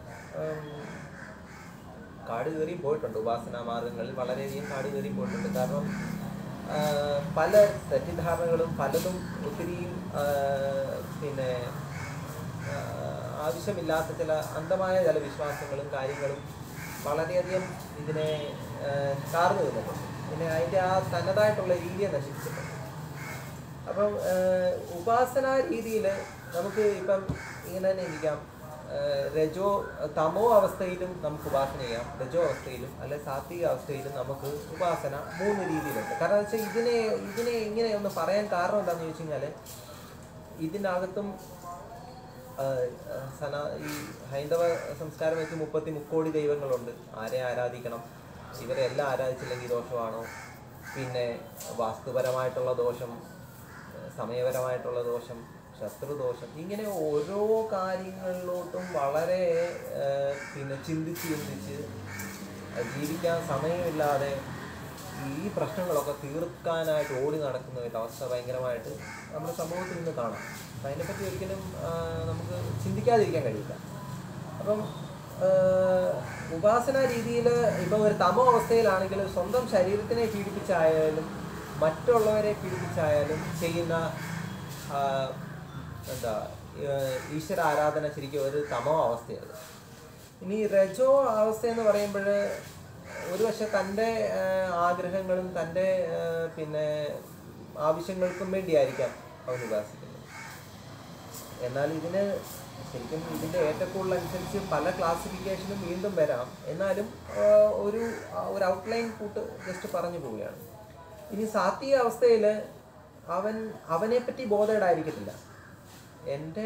കാട് കയറി പോയിട്ടുണ്ട് ഉപാസനാ മാർഗങ്ങളിൽ വളരെയധികം കാട് കയറി പോയിട്ടുണ്ട് കാരണം ആ, പല തെറ്റിദ്ധാരണകളും പലതും ഒത്തിരിയും ആ, പിന്നെ ആ, ആവശ്യമില്ലാത്ത ചില അന്ധമായ ചില വിശ്വാസങ്ങളും കാര്യങ്ങളും വളരെയധികം ഇതിനെ ആ, കാർന്നു നിന്നിട്ടുണ്ട് പിന്നെ അതിൻ്റെ ആ തനതായിട്ടുള്ള രീതിയെ നശിപ്പിച്ചിട്ടുണ്ട് അപ്പം ഏഹ്, ഉപാസനാ രീതിയിൽ നമുക്ക് ഇപ്പം ഇങ്ങനെ തന്നെ ഇരിക്കാം ഏഹ്, രജോ തമോ അവസ്ഥയിലും നമുക്ക് ഉപാസന ചെയ്യാം രജോ അവസ്ഥയിലും അല്ലെ സാത്വിക അവസ്ഥയിലും നമുക്ക് ഉപാസന മൂന്ന് രീതിയിലുണ്ട് കാരണം എന്ന് വെച്ചാൽ ഇതിനെ ഇതിനെ ഇങ്ങനെ ഒന്ന് പറയാൻ കാരണം എന്താണെന്ന് ചോദിച്ചു കഴിഞ്ഞാൽ ഇതിനകത്തും ആഹ്, ആഹ്, സനാ ഈ ഹൈന്ദവ സംസ്കാരം വെച്ച് മുപ്പത്തി മുക്കോടി ദൈവങ്ങളുണ്ട് ആരെ ആരാധിക്കണം ഇവരെ എല്ലാം ആരാധിച്ചില്ലെങ്കിൽ ദോഷമാണോ പിന്നെ വാസ്തുപരമായിട്ടുള്ള ദോഷം ഏഹ് സമയപരമായിട്ടുള്ള ദോഷം ശത്രുദോഷം ഇങ്ങനെ ഓരോ കാര്യങ്ങളിലോട്ടും വളരെ ഏഹ്, പിന്നെ ചിന്തിച്ച് ചിന്തിച്ച് ജീവിക്കാൻ സമയമില്ലാതെ ഈ പ്രശ്നങ്ങളൊക്കെ തീർക്കാനായിട്ട് ഓടി നടക്കുന്ന ഒരു അവസ്ഥ ഭയങ്കരമായിട്ട് നമ്മുടെ സമൂഹത്തിൽ നിന്ന് കാണാം അപ്പം അതിനെപ്പറ്റി ഒരിക്കലും ആ, നമുക്ക് ചിന്തിക്കാതിരിക്കാൻ കഴിയില്ല അപ്പം ആഹ്, ഉപാസന രീതിയിൽ ഇപ്പം ഒരു തമോ അവസ്ഥയിലാണെങ്കിൽ സ്വന്തം ശരീരത്തിനെ പീഡിപ്പിച്ചായാലും മറ്റുള്ളവരെ പീഡിപ്പിച്ചായാലും ചെയ്യുന്ന ആഹ്, എന്താ ഏഹ്, ഈശ്വര ആരാധന ശരിക്കും ഒരു തമോ അവസ്ഥയാണ് ഇനി രജോ അവസ്ഥ എന്ന് പറയുമ്പോൾ ഒരു പക്ഷെ തൻ്റെ ആഹ്, ആഗ്രഹങ്ങളും തൻ്റെ ആഹ്, പിന്നെ ആവശ്യങ്ങൾക്കും വേണ്ടിയായിരിക്കാം അവൻ ഉപാസിക്കുന്നത് എന്നാൽ ഇതിന് ശരിക്കും ഇതിൻ്റെ ഏറ്റക്കുള്ള അനുസരിച്ച് പല ക്ലാസിഫിക്കേഷനും വീണ്ടും വരാം എന്നാലും ആഹ്, ഒരു ആ, ഒരു ഔട്ട്ലൈൻ കൂട്ട് ജസ്റ്റ് പറഞ്ഞു പോവുകയാണ് ഇനി സാത്വിക അവസ്ഥയിൽ അവൻ അവനെപ്പറ്റി ബോധേഡ് ആയിരിക്കത്തില്ല എൻ്റെ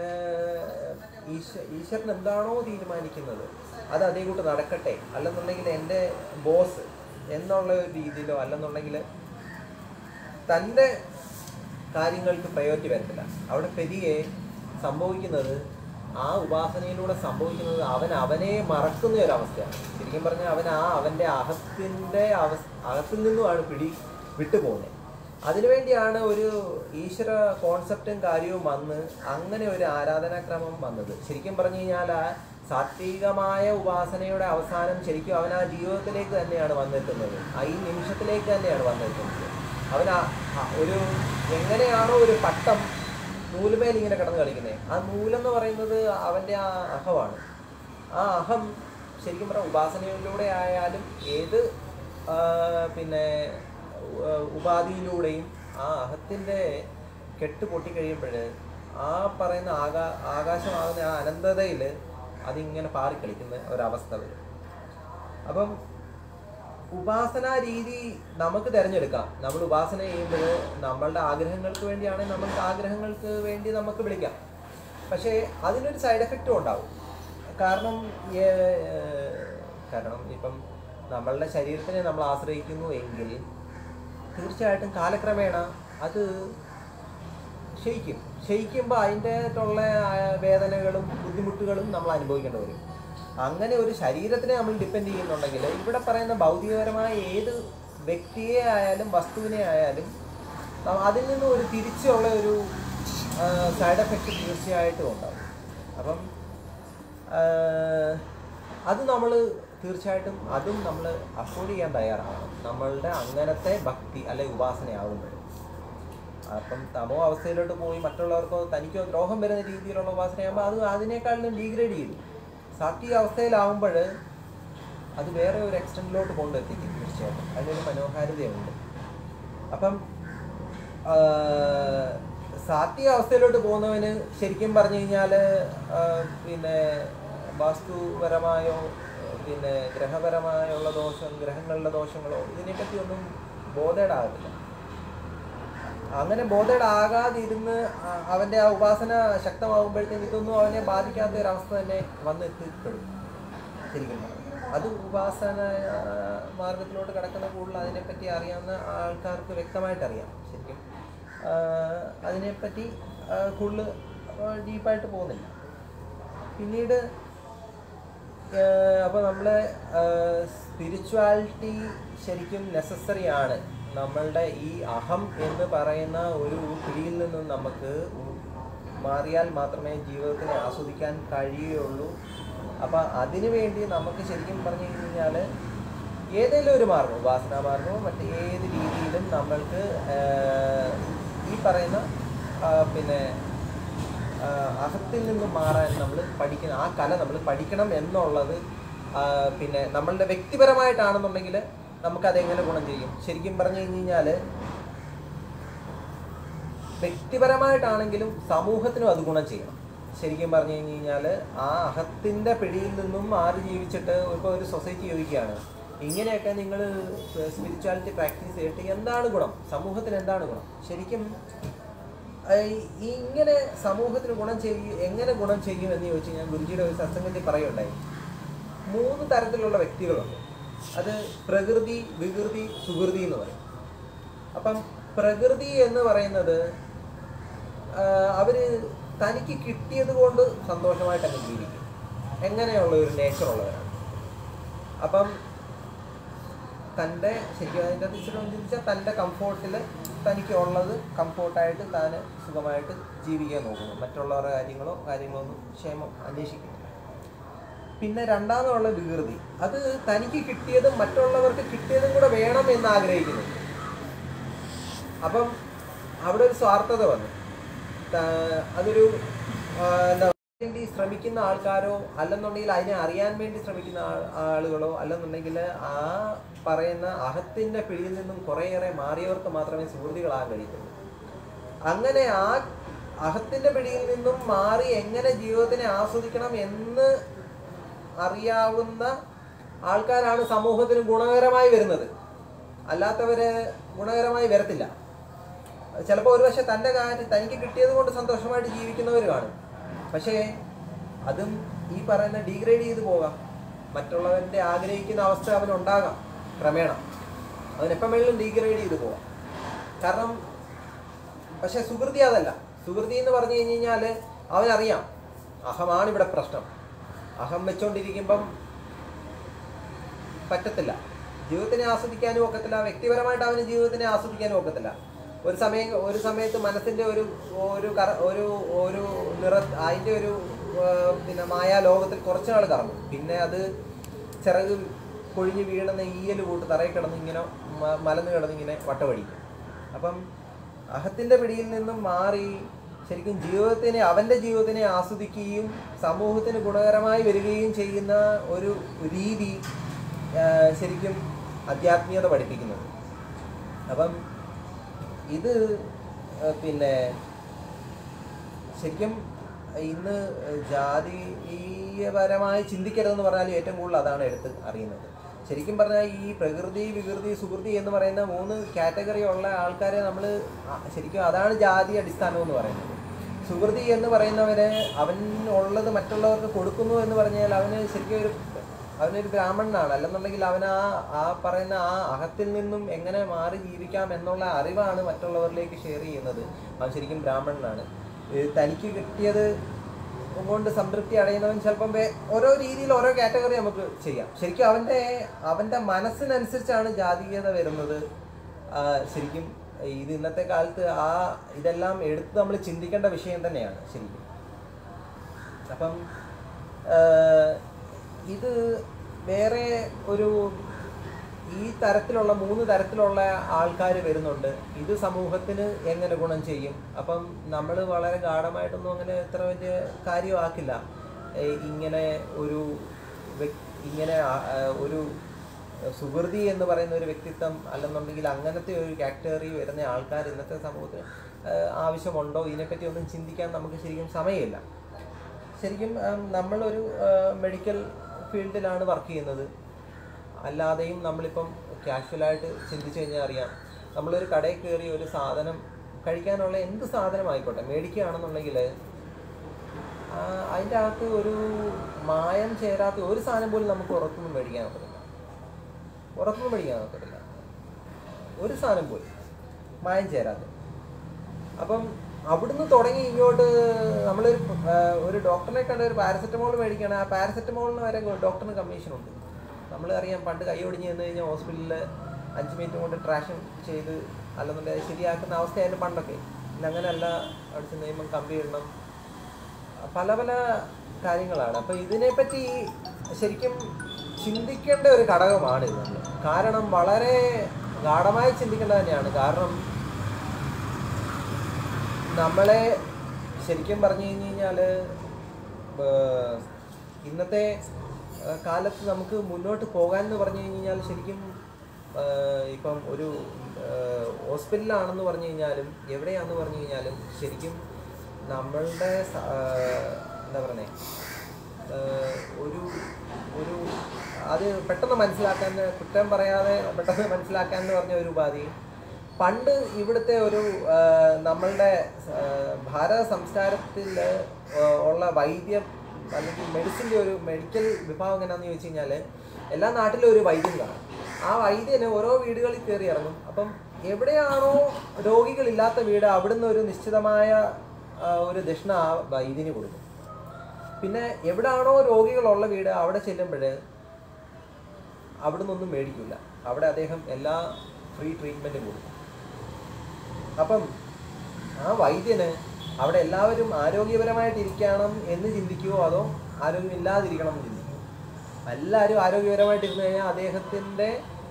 ഈശ്വ ഈശ്വരൻ എന്താണോ തീരുമാനിക്കുന്നത് അത് അതേ കൂട്ട് നടക്കട്ടെ അല്ലെന്നുണ്ടെങ്കിൽ എൻ്റെ ബോസ് എന്നുള്ള ഒരു രീതിയിലോ അല്ലെന്നുണ്ടെങ്കിൽ തൻ്റെ കാര്യങ്ങൾക്ക് പ്രയോറിറ്റി വരത്തില്ല അവിടെ പെരിയെ സംഭവിക്കുന്നത് ആ ഉപാസനയിലൂടെ സംഭവിക്കുന്നത് അവൻ അവനെ മറക്കുന്ന ഒരു അവസ്ഥയാണ് ശരിക്കും പറഞ്ഞാൽ അവൻ ആ അവൻ്റെ അഹത്തിൻ്റെ അവ അകത്തിൽ നിന്നുമാണ് പിടി വിട്ടുപോകുന്നത് അതിനുവേണ്ടിയാണ് ഒരു ഈശ്വര കോൺസെപ്റ്റും കാര്യവും വന്ന് അങ്ങനെ ഒരു ആരാധനാക്രമം വന്നത് ശരിക്കും പറഞ്ഞു കഴിഞ്ഞാൽ ആ സാത്വികമായ ഉപാസനയുടെ അവസാനം ശരിക്കും അവൻ ആ ജീവിതത്തിലേക്ക് തന്നെയാണ് വന്നെത്തുന്നത് ആ ഈ നിമിഷത്തിലേക്ക് തന്നെയാണ് വന്നെത്തുന്നത് അവൻ ആ ആ ഒരു എങ്ങനെയാണോ ഒരു പട്ടം നൂലുമേൽ ഇങ്ങനെ കിടന്ന് കളിക്കുന്നത് ആ നൂലെന്ന് പറയുന്നത് അവൻ്റെ ആ അഹമാണ് ആ അഹം ശരിക്കും പറഞ്ഞാൽ ഉപാസനയിലൂടെ ആയാലും ഏത് ആ, പിന്നെ ഉ- ഉപാധിയിലൂടെയും ആ അഹത്തിൻ്റെ കെട്ട് പൊട്ടിക്കഴിയുമ്പോൾ ആ പറയുന്ന ആകാ ആകാശമാകുന്ന ആ അനന്തതയിൽ അതിങ്ങനെ പാറിക്കളിക്കുന്ന ഒരവസ്ഥ വരും അപ്പം ഉപാസനാ രീതി നമുക്ക് തിരഞ്ഞെടുക്കാം നമ്മൾ ഉപാസന ചെയ്യുമ്പോൾ നമ്മളുടെ ആഗ്രഹങ്ങൾക്ക് വേണ്ടിയാണെങ്കിൽ നമുക്ക് ആഗ്രഹങ്ങൾക്ക് വേണ്ടി നമുക്ക് വിളിക്കാം പക്ഷേ അതിനൊരു സൈഡ് എഫക്റ്റും ഉണ്ടാവും കാരണം ഏർ, കാരണം ഇപ്പം നമ്മളുടെ ശരീരത്തിനെ നമ്മൾ ആശ്രയിക്കുന്നു എങ്കിൽ തീർച്ചയായിട്ടും കാലക്രമേണ അത് ക്ഷയിക്കും ക്ഷയിക്കുമ്പോൾ അതിൻ്റെതായിട്ടുള്ള വേദനകളും ബുദ്ധിമുട്ടുകളും നമ്മൾ അനുഭവിക്കേണ്ടി വരും അങ്ങനെ ഒരു ശരീരത്തിനെ നമ്മൾ ഡിപ്പെൻഡ് ചെയ്യുന്നുണ്ടെങ്കിൽ ഇവിടെ പറയുന്ന ഭൗതികപരമായ ഏത് വ്യക്തിയെ ആയാലും വസ്തുവിനെ ആയാലും ന- അതിൽ നിന്നും ഒരു തിരിച്ചുള്ള ഒരു സൈഡ് എഫക്റ്റ് തീർച്ചയായിട്ടും ഉണ്ടാവും അപ്പം ആ, അത് നമ്മൾ തീർച്ചയായിട്ടും അതും നമ്മൾ അഫോർഡ് ചെയ്യാൻ തയ്യാറാണ് നമ്മളുടെ അങ്ങനത്തെ ഭക്തി അല്ലെ ഉപാസനയാകുമ്പോൾ അപ്പം തമോ അവസ്ഥയിലോട്ട് പോയി മറ്റുള്ളവർക്കോ തനിക്കോ ദ്രോഹം വരുന്ന രീതിയിലുള്ള ഉപാസനയാകുമ്പോൾ അത് അതിനേക്കാളും ഡീഗ്രേഡ് ചെയ്തു സാത്വിക അവസ്ഥയിലാവുമ്പോൾ അത് വേറെ ഒരു എക്സ്റ്റൻറ്റിലോട്ട് കൊണ്ടെത്തിക്കും തീർച്ചയായിട്ടും അതിനൊരു മനോഹാരിതയുണ്ട് അപ്പം ആ, സാത്വിക അവസ്ഥയിലോട്ട് പോകുന്നവന് ശരിക്കും പറഞ്ഞു കഴിഞ്ഞാൽ പിന്നെ വാസ്തുപരമായോ പിന്നെ ഗ്രഹപരമായുള്ള ദോഷം ഗ്രഹങ്ങളുടെ ദോഷങ്ങളോ ഇതിനെപ്പറ്റി ഒന്നും ബോധേഡാകത്തില്ല അങ്ങനെ ബോധേഡാകാതിരുന്ന് ആ- അവൻ്റെ ആ ഉപാസന ശക്തമാകുമ്പോഴത്തേക്ക് ഇതൊന്നും അവനെ ബാധിക്കാത്ത ഒരു അവസ്ഥ തന്നെ വന്നെത്തിപ്പെടും ശരിക്കും പറഞ്ഞാൽ. അത് ഉപാസന ആ, മാർഗത്തിലോട്ട് കിടക്കുന്ന കൂടുതൽ അതിനെപ്പറ്റി അറിയാവുന്ന ആൾക്കാർക്ക് വ്യക്തമായിട്ട് അറിയാം ശരിക്കും ആ, അതിനെപ്പറ്റി ആ, കൂടുതൽ ഡീപ്പായിട്ട് പോകുന്നില്ല പിന്നീട് അപ്പോൾ നമ്മൾ സ്പിരിച്വാലിറ്റി ശരിക്കും നെസസറി ആണ് നമ്മളുടെ ഈ അഹം എന്ന് പറയുന്ന ഒരു പിടിയിൽ നിന്നും നമുക്ക് ഉ- മാറിയാൽ മാത്രമേ ജീവിതത്തിനെ ആസ്വദിക്കാൻ കഴിയുകയുള്ളൂ അപ്പം അതിനു വേണ്ടി നമുക്ക് ശരിക്കും പറഞ്ഞു കഴിഞ്ഞാൽ ഏതെങ്കിലും ഒരു മാർഗം ഉപാസനാ മാർഗമോ മറ്റ് ഏത് രീതിയിലും നമ്മൾക്ക് ആഹ്, ഈ പറയുന്ന ആഹ്, പിന്നെ ആഹ്, അകത്തിൽ നിന്നും മാറാൻ നമ്മൾ പഠിക്കണം ആ കല നമ്മൾ പഠിക്കണം എന്നുള്ളത് ആഹ്, പിന്നെ നമ്മളുടെ വ്യക്തിപരമായിട്ടാണെന്നുണ്ടെങ്കിൽ നമുക്കത് എങ്ങനെ ഗുണം ചെയ്യും ശരിക്കും പറഞ്ഞു കഴിഞ്ഞ് കഴിഞ്ഞാൽ വ്യക്തിപരമായിട്ടാണെങ്കിലും സമൂഹത്തിനും അത് ഗുണം ചെയ്യണം ശരിക്കും പറഞ്ഞു കഴിഞ്ഞ് കഴിഞ്ഞാൽ ആ അഹത്തിൻ്റെ പിടിയിൽ നിന്നും മാറി ജീവിച്ചിട്ട് ഇപ്പോൾ ഒരു സൊസൈറ്റി ചോദിക്കുകയാണ് ഇങ്ങനെയൊക്കെ നിങ്ങൾ സ്പിരിച്വാലിറ്റി പ്രാക്ടീസ് ചെയ്തിട്ട് എന്താണ് ഗുണം സമൂഹത്തിന് എന്താണ് ഗുണം ശരിക്കും ഏഹ് ഈ ഇങ്ങനെ സമൂഹത്തിന് ഗുണം ചെയ്യും എങ്ങനെ ഗുണം ചെയ്യും എന്ന് ചോദിച്ചു ഞാൻ ഗുരുജിയുടെ ഒരു സത്സംഗത്തിൽ പറയുണ്ടായി മൂന്ന് തരത്തിലുള്ള വ്യക്തികളുണ്ട് അത് പ്രകൃതി വികൃതി സുകൃതി എന്ന് പറയും അപ്പം പ്രകൃതി എന്ന് പറയുന്നത് ആഹ് അവര് തനിക്ക് കിട്ടിയത് കൊണ്ട് സന്തോഷമായിട്ട് അങ്ങ് ജീവിക്കും എങ്ങനെയുള്ള ഒരു നേച്ചർ ഉള്ളവരാണ് അപ്പം തൻ്റെ ശരിക്കും അതിൻ്റെ അകത്ത് ഇച്ചിരി ഒന്ന് ചിന്തിച്ചാൽ തൻ്റെ കംഫോർട്ടിൽ തനിക്ക് ഉള്ളത് കംഫോർട്ടായിട്ട് താൻ സുഖമായിട്ട് ജീവിക്കാൻ നോക്കുന്നു മറ്റുള്ളവരുടെ കാര്യങ്ങളോ കാര്യങ്ങളോ ഒന്നും ക്ഷേമം അന്വേഷിക്കുന്നില്ല പിന്നെ രണ്ടാമതുള്ള വികൃതി അത് തനിക്ക് കിട്ടിയതും മറ്റുള്ളവർക്ക് കിട്ടിയതും കൂടെ വേണം എന്ന് ആഗ്രഹിക്കുന്നു അപ്പം അവിടെ ഒരു സ്വാർത്ഥത വന്നു ത- അതൊരു ആ, എന്താ വേണ്ടി ശ്രമിക്കുന്ന ആൾക്കാരോ അല്ലെന്നുണ്ടെങ്കിൽ അതിനെ അറിയാൻ വേണ്ടി ശ്രമിക്കുന്ന ആൾ- ആളുകളോ അല്ലെന്നുണ്ടെങ്കിൽ ആ പറയുന്ന അഹത്തിന്റെ പിടിയിൽ നിന്നും കുറേയേറെ മാറിയവർക്ക് മാത്രമേ സുഹൃത്തുക്കളാകാൻ കഴിയത്തുള്ളൂ അങ്ങനെ ആ അഹത്തിന്റെ പിടിയിൽ നിന്നും മാറി എങ്ങനെ ജീവിതത്തിനെ ആസ്വദിക്കണം എന്ന് അറിയാവുന്ന ആൾക്കാരാണ് സമൂഹത്തിന് ഗുണകരമായി വരുന്നത് അല്ലാത്തവര് ഗുണകരമായി വരത്തില്ല ചിലപ്പോൾ ഒരു പക്ഷേ തൻ്റെ കാര്യം തനിക്ക് കിട്ടിയത് കൊണ്ട് സന്തോഷമായിട്ട് ജീവിക്കുന്നവർ കാണും പക്ഷേ അതും ഈ പറയുന്ന ഡീഗ്രേഡ് ചെയ്ത് പോകാം മറ്റുള്ളവരുടെ ആഗ്രഹിക്കുന്ന അവസ്ഥ അവനുണ്ടാകാം ക്രമേണ അവനെപ്പം വേണമെങ്കിലും ഡീഗ്രേഡ് ചെയ്ത് പോവാം കാരണം പക്ഷെ സുഹൃതി അതല്ല സുഹൃതി എന്ന് പറഞ്ഞു കഴിഞ്ഞ് കഴിഞ്ഞാൽ അവനറിയാം അഹമാണ് ഇവിടെ പ്രശ്നം അഹം വെച്ചോണ്ടിരിക്കുമ്പം പറ്റത്തില്ല ജീവിതത്തിനെ ആസ്വദിക്കാനും ഒക്കത്തില്ല വ്യക്തിപരമായിട്ട് അവന് ജീവിതത്തിനെ ആസ്വദിക്കാനും ഒക്കത്തില്ല ഒരു സമയം ഒരു സമയത്ത് മനസ്സിന്റെ ഒരു ഒരു കറ ഒരു ഒരു നിറ അതിന്റെ ഒരു ആ, പിന്നെ മായാ ലോകത്തിൽ കുറച്ച് നാൾ കറങ്ങും പിന്നെ അത് ചിറക് കൊഴിഞ്ഞ് വീഴുന്ന ഈയൽ കൂട്ട് തറയിൽ കിടന്ന് ഇങ്ങനെ മ- മലന്ന് കിടന്ന് ഇങ്ങനെ വട്ടവടിക്കും അപ്പം അഹത്തിന്റെ പിടിയിൽ നിന്നും മാറി ശരിക്കും ജീവിതത്തിനെ അവന്റെ ജീവിതത്തിനെ ആസ്വദിക്കുകയും സമൂഹത്തിന് ഗുണകരമായി വരികയും ചെയ്യുന്ന ഒരു രീതി ആ, ശരിക്കും ആധ്യാത്മികത പഠിപ്പിക്കുന്നത് അപ്പം ഇത് ആ, പിന്നെ ശരിക്കും ഇന്ന് ജാതീയപരമായി ചിന്തിക്കരുതെന്ന് പറഞ്ഞാൽ ഏറ്റവും കൂടുതൽ അതാണ് എടുത്ത് അറിയുന്നത് ശരിക്കും പറഞ്ഞാൽ ഈ പ്രകൃതി വികൃതി സുഹൃതി എന്ന് പറയുന്ന മൂന്ന് കാറ്റഗറി ഉള്ള ആൾക്കാരെ നമ്മൾ ശരിക്കും അതാണ് ജാതി അടിസ്ഥാനം എന്ന് പറയുന്നത് സുഹൃതി എന്ന് പറയുന്നവന് അവൻ ഉള്ളത് മറ്റുള്ളവർക്ക് കൊടുക്കുന്നു എന്ന് പറഞ്ഞാൽ അവന് ശരിക്കും ഒരു അവനൊരു ബ്രാഹ്മണനാണ് അല്ലെന്നുണ്ടെങ്കിൽ അവൻ ആ ആ പറയുന്ന ആ അഹത്തിൽ നിന്നും എങ്ങനെ മാറി ജീവിക്കാം എന്നുള്ള അറിവാണ് മറ്റുള്ളവരിലേക്ക് ഷെയർ ചെയ്യുന്നത് അവൻ ശരിക്കും ബ്രാഹ്മണനാണ് ഏഹ് തനിക്ക് കിട്ടിയത് കൊണ്ട് സംതൃപ്തി അടയുന്നവൻ ചിലപ്പം വേ- ഓരോ രീതിയിൽ ഓരോ കാറ്റഗറി നമുക്ക് ചെയ്യാം ശരിക്കും അവൻ്റെ അവൻ്റെ മനസ്സിനനുസരിച്ചാണ് ജാതീയത വരുന്നത് ആ, ശരിക്കും ഇത് ഇന്നത്തെ കാലത്ത് ആ ഇതെല്ലാം എടുത്ത് നമ്മൾ ചിന്തിക്കേണ്ട വിഷയം തന്നെയാണ് ശരിക്കും അപ്പം ആ, ഇത് വേറെ ഒരു ഈ തരത്തിലുള്ള മൂന്ന് തരത്തിലുള്ള ആൾക്കാർ വരുന്നുണ്ട് ഇത് സമൂഹത്തിന് എങ്ങനെ ഗുണം ചെയ്യും അപ്പം നമ്മൾ വളരെ ഗാഠമായിട്ടൊന്നും അങ്ങനെ എത്ര വലിയ കാര്യമാക്കില്ല ഏ, ഇങ്ങനെ ഒരു വ്യക്- ഇങ്ങനെ ആ- ആ, ഒരു സുഹൃതി എന്ന് പറയുന്ന ഒരു വ്യക്തിത്വം അല്ലെന്നുണ്ടെങ്കിൽ അങ്ങനത്തെ ഒരു കാറ്റഗറി വരുന്ന ആൾക്കാർ ഇന്നത്തെ സമൂഹത്തിന് ആ, ആവശ്യമുണ്ടോ ഇതിനെപ്പറ്റി ഒന്നും ചിന്തിക്കാൻ നമുക്ക് ശരിക്കും സമയമില്ല ശരിക്കും ഉം, നമ്മളൊരു മെഡിക്കൽ ഫീൽഡിലാണ് വർക്ക് ചെയ്യുന്നത് അല്ലാതെയും നമ്മളിപ്പം കാഷ്വലായിട്ട് ചിന്തിച്ചു കഴിഞ്ഞാൽ അറിയാം നമ്മളൊരു കടയിൽ കയറി ഒരു സാധനം കഴിക്കാനുള്ള എന്ത് സാധനം ആയിക്കോട്ടെ മേടിക്കുകയാണെന്നുണ്ടെങ്കിൽ അതിൻ്റെ അകത്ത് ഒരു മായം ചേരാത്ത ഒരു സാധനം പോലും നമുക്ക് ഉറപ്പൊന്നും മേടിക്കാൻ ഒക്കത്തില്ല ഉറപ്പൊന്നും മേടിക്കാൻ ഒക്കത്തില്ല ഒരു സാധനം പോലും മായം ചേരാതെ അപ്പം അവിടുന്ന് തുടങ്ങി ഇങ്ങോട്ട് നമ്മളൊരു ആ, ഒരു ഡോക്ടറിനെ കണ്ട ഒരു പാരസെറ്റമോൾ മേടിക്കണം ആ പാരസെറ്റമോളിന് വരെ ഡോക്ടറിന് കമ്മീഷനുണ്ട് നമ്മൾ അറിയാം പണ്ട് കൈ ഒടിഞ്ഞ് ചെന്ന് കഴിഞ്ഞാൽ ഹോസ്പിറ്റലിൽ അഞ്ച് മിനിറ്റ് കൊണ്ട് ട്രാഷൻ ചെയ്ത് അല്ലെന്നുണ്ടെങ്കിൽ അത് ശരിയാക്കുന്ന അവസ്ഥയായിരുന്നു പണ്ടൊക്കെ ഇന്ന് അങ്ങനെയല്ല അവിടെ ചെന്ന് കഴിയുമ്പം കമ്പി ഇടണം പല പല കാര്യങ്ങളാണ് അപ്പം ഇതിനെപ്പറ്റി ശരിക്കും ചിന്തിക്കേണ്ട ഒരു ഘടകമാണ് ഇത് നമ്മൾ കാരണം വളരെ ഗാഠമായി ചിന്തിക്കേണ്ടത് തന്നെയാണ് കാരണം നമ്മളെ ശരിക്കും പറഞ്ഞു കഴിഞ്ഞ് കഴിഞ്ഞാൽ ഇന്നത്തെ ആ, കാലത്ത് നമുക്ക് മുന്നോട്ട് പോകാൻ എന്ന് പറഞ്ഞു കഴിഞ്ഞാൽ ശരിക്കും ആ, ഇപ്പം ഒരു ഹോസ്പിറ്റലാണെന്ന് പറഞ്ഞു കഴിഞ്ഞാലും എവിടെയാണെന്ന് പറഞ്ഞു കഴിഞ്ഞാലും ശരിക്കും നമ്മളുടെ സ- ആ, എന്താ പറയുന്നത് ഒരു ഒരു അത് പെട്ടെന്ന് മനസ്സിലാക്കാൻ കുറ്റം പറയാതെ പെട്ടെന്ന് മനസ്സിലാക്കാൻ എന്ന് പറഞ്ഞ ഒരു ഉപാധി പണ്ട് ഇവിടുത്തെ ഒരു ആ, നമ്മളുടെ ആ, ഭാരത സംസ്കാരത്തിൽ ആ, ഉള്ള വൈദ്യ അല്ലെങ്കിൽ മെഡിസിൻ്റെ ഒരു മെഡിക്കൽ വിഭാഗം എങ്ങനെയാണെന്ന് ചോദിച്ചു കഴിഞ്ഞാൽ എല്ലാ നാട്ടിലും ഒരു വൈദ്യൻ കാണും ആ വൈദ്യന് ഓരോ വീടുകളിൽ കയറി ഇറങ്ങും അപ്പം എവിടെയാണോ രോഗികളില്ലാത്ത വീട് അവിടുന്ന് ഒരു നിശ്ചിതമായ ആ, ഒരു ദക്ഷിണ ആ വൈദ്യന് കൊടുക്കും പിന്നെ എവിടാണോ രോഗികളുള്ള വീട് അവിടെ ചെല്ലുമ്പോൾ അവിടുന്ന് ഒന്നും മേടിക്കില്ല അവിടെ അദ്ദേഹം എല്ലാ ഫ്രീ ട്രീറ്റ്മെൻറ്റും കൊടുക്കും അപ്പം ആ വൈദ്യന് അവിടെ എല്ലാവരും ആരോഗ്യപരമായിട്ട് ഇരിക്കണം എന്ന് ചിന്തിക്കുമോ അതോ ആരോഗ്യമില്ലാതിരിക്കണം എന്ന് ചിന്തിക്കുമോ എല്ലാവരും ആരോഗ്യപരമായിട്ട് ഇരുന്ന് കഴിഞ്ഞാൽ അദ്ദേഹത്തിൻ്റെ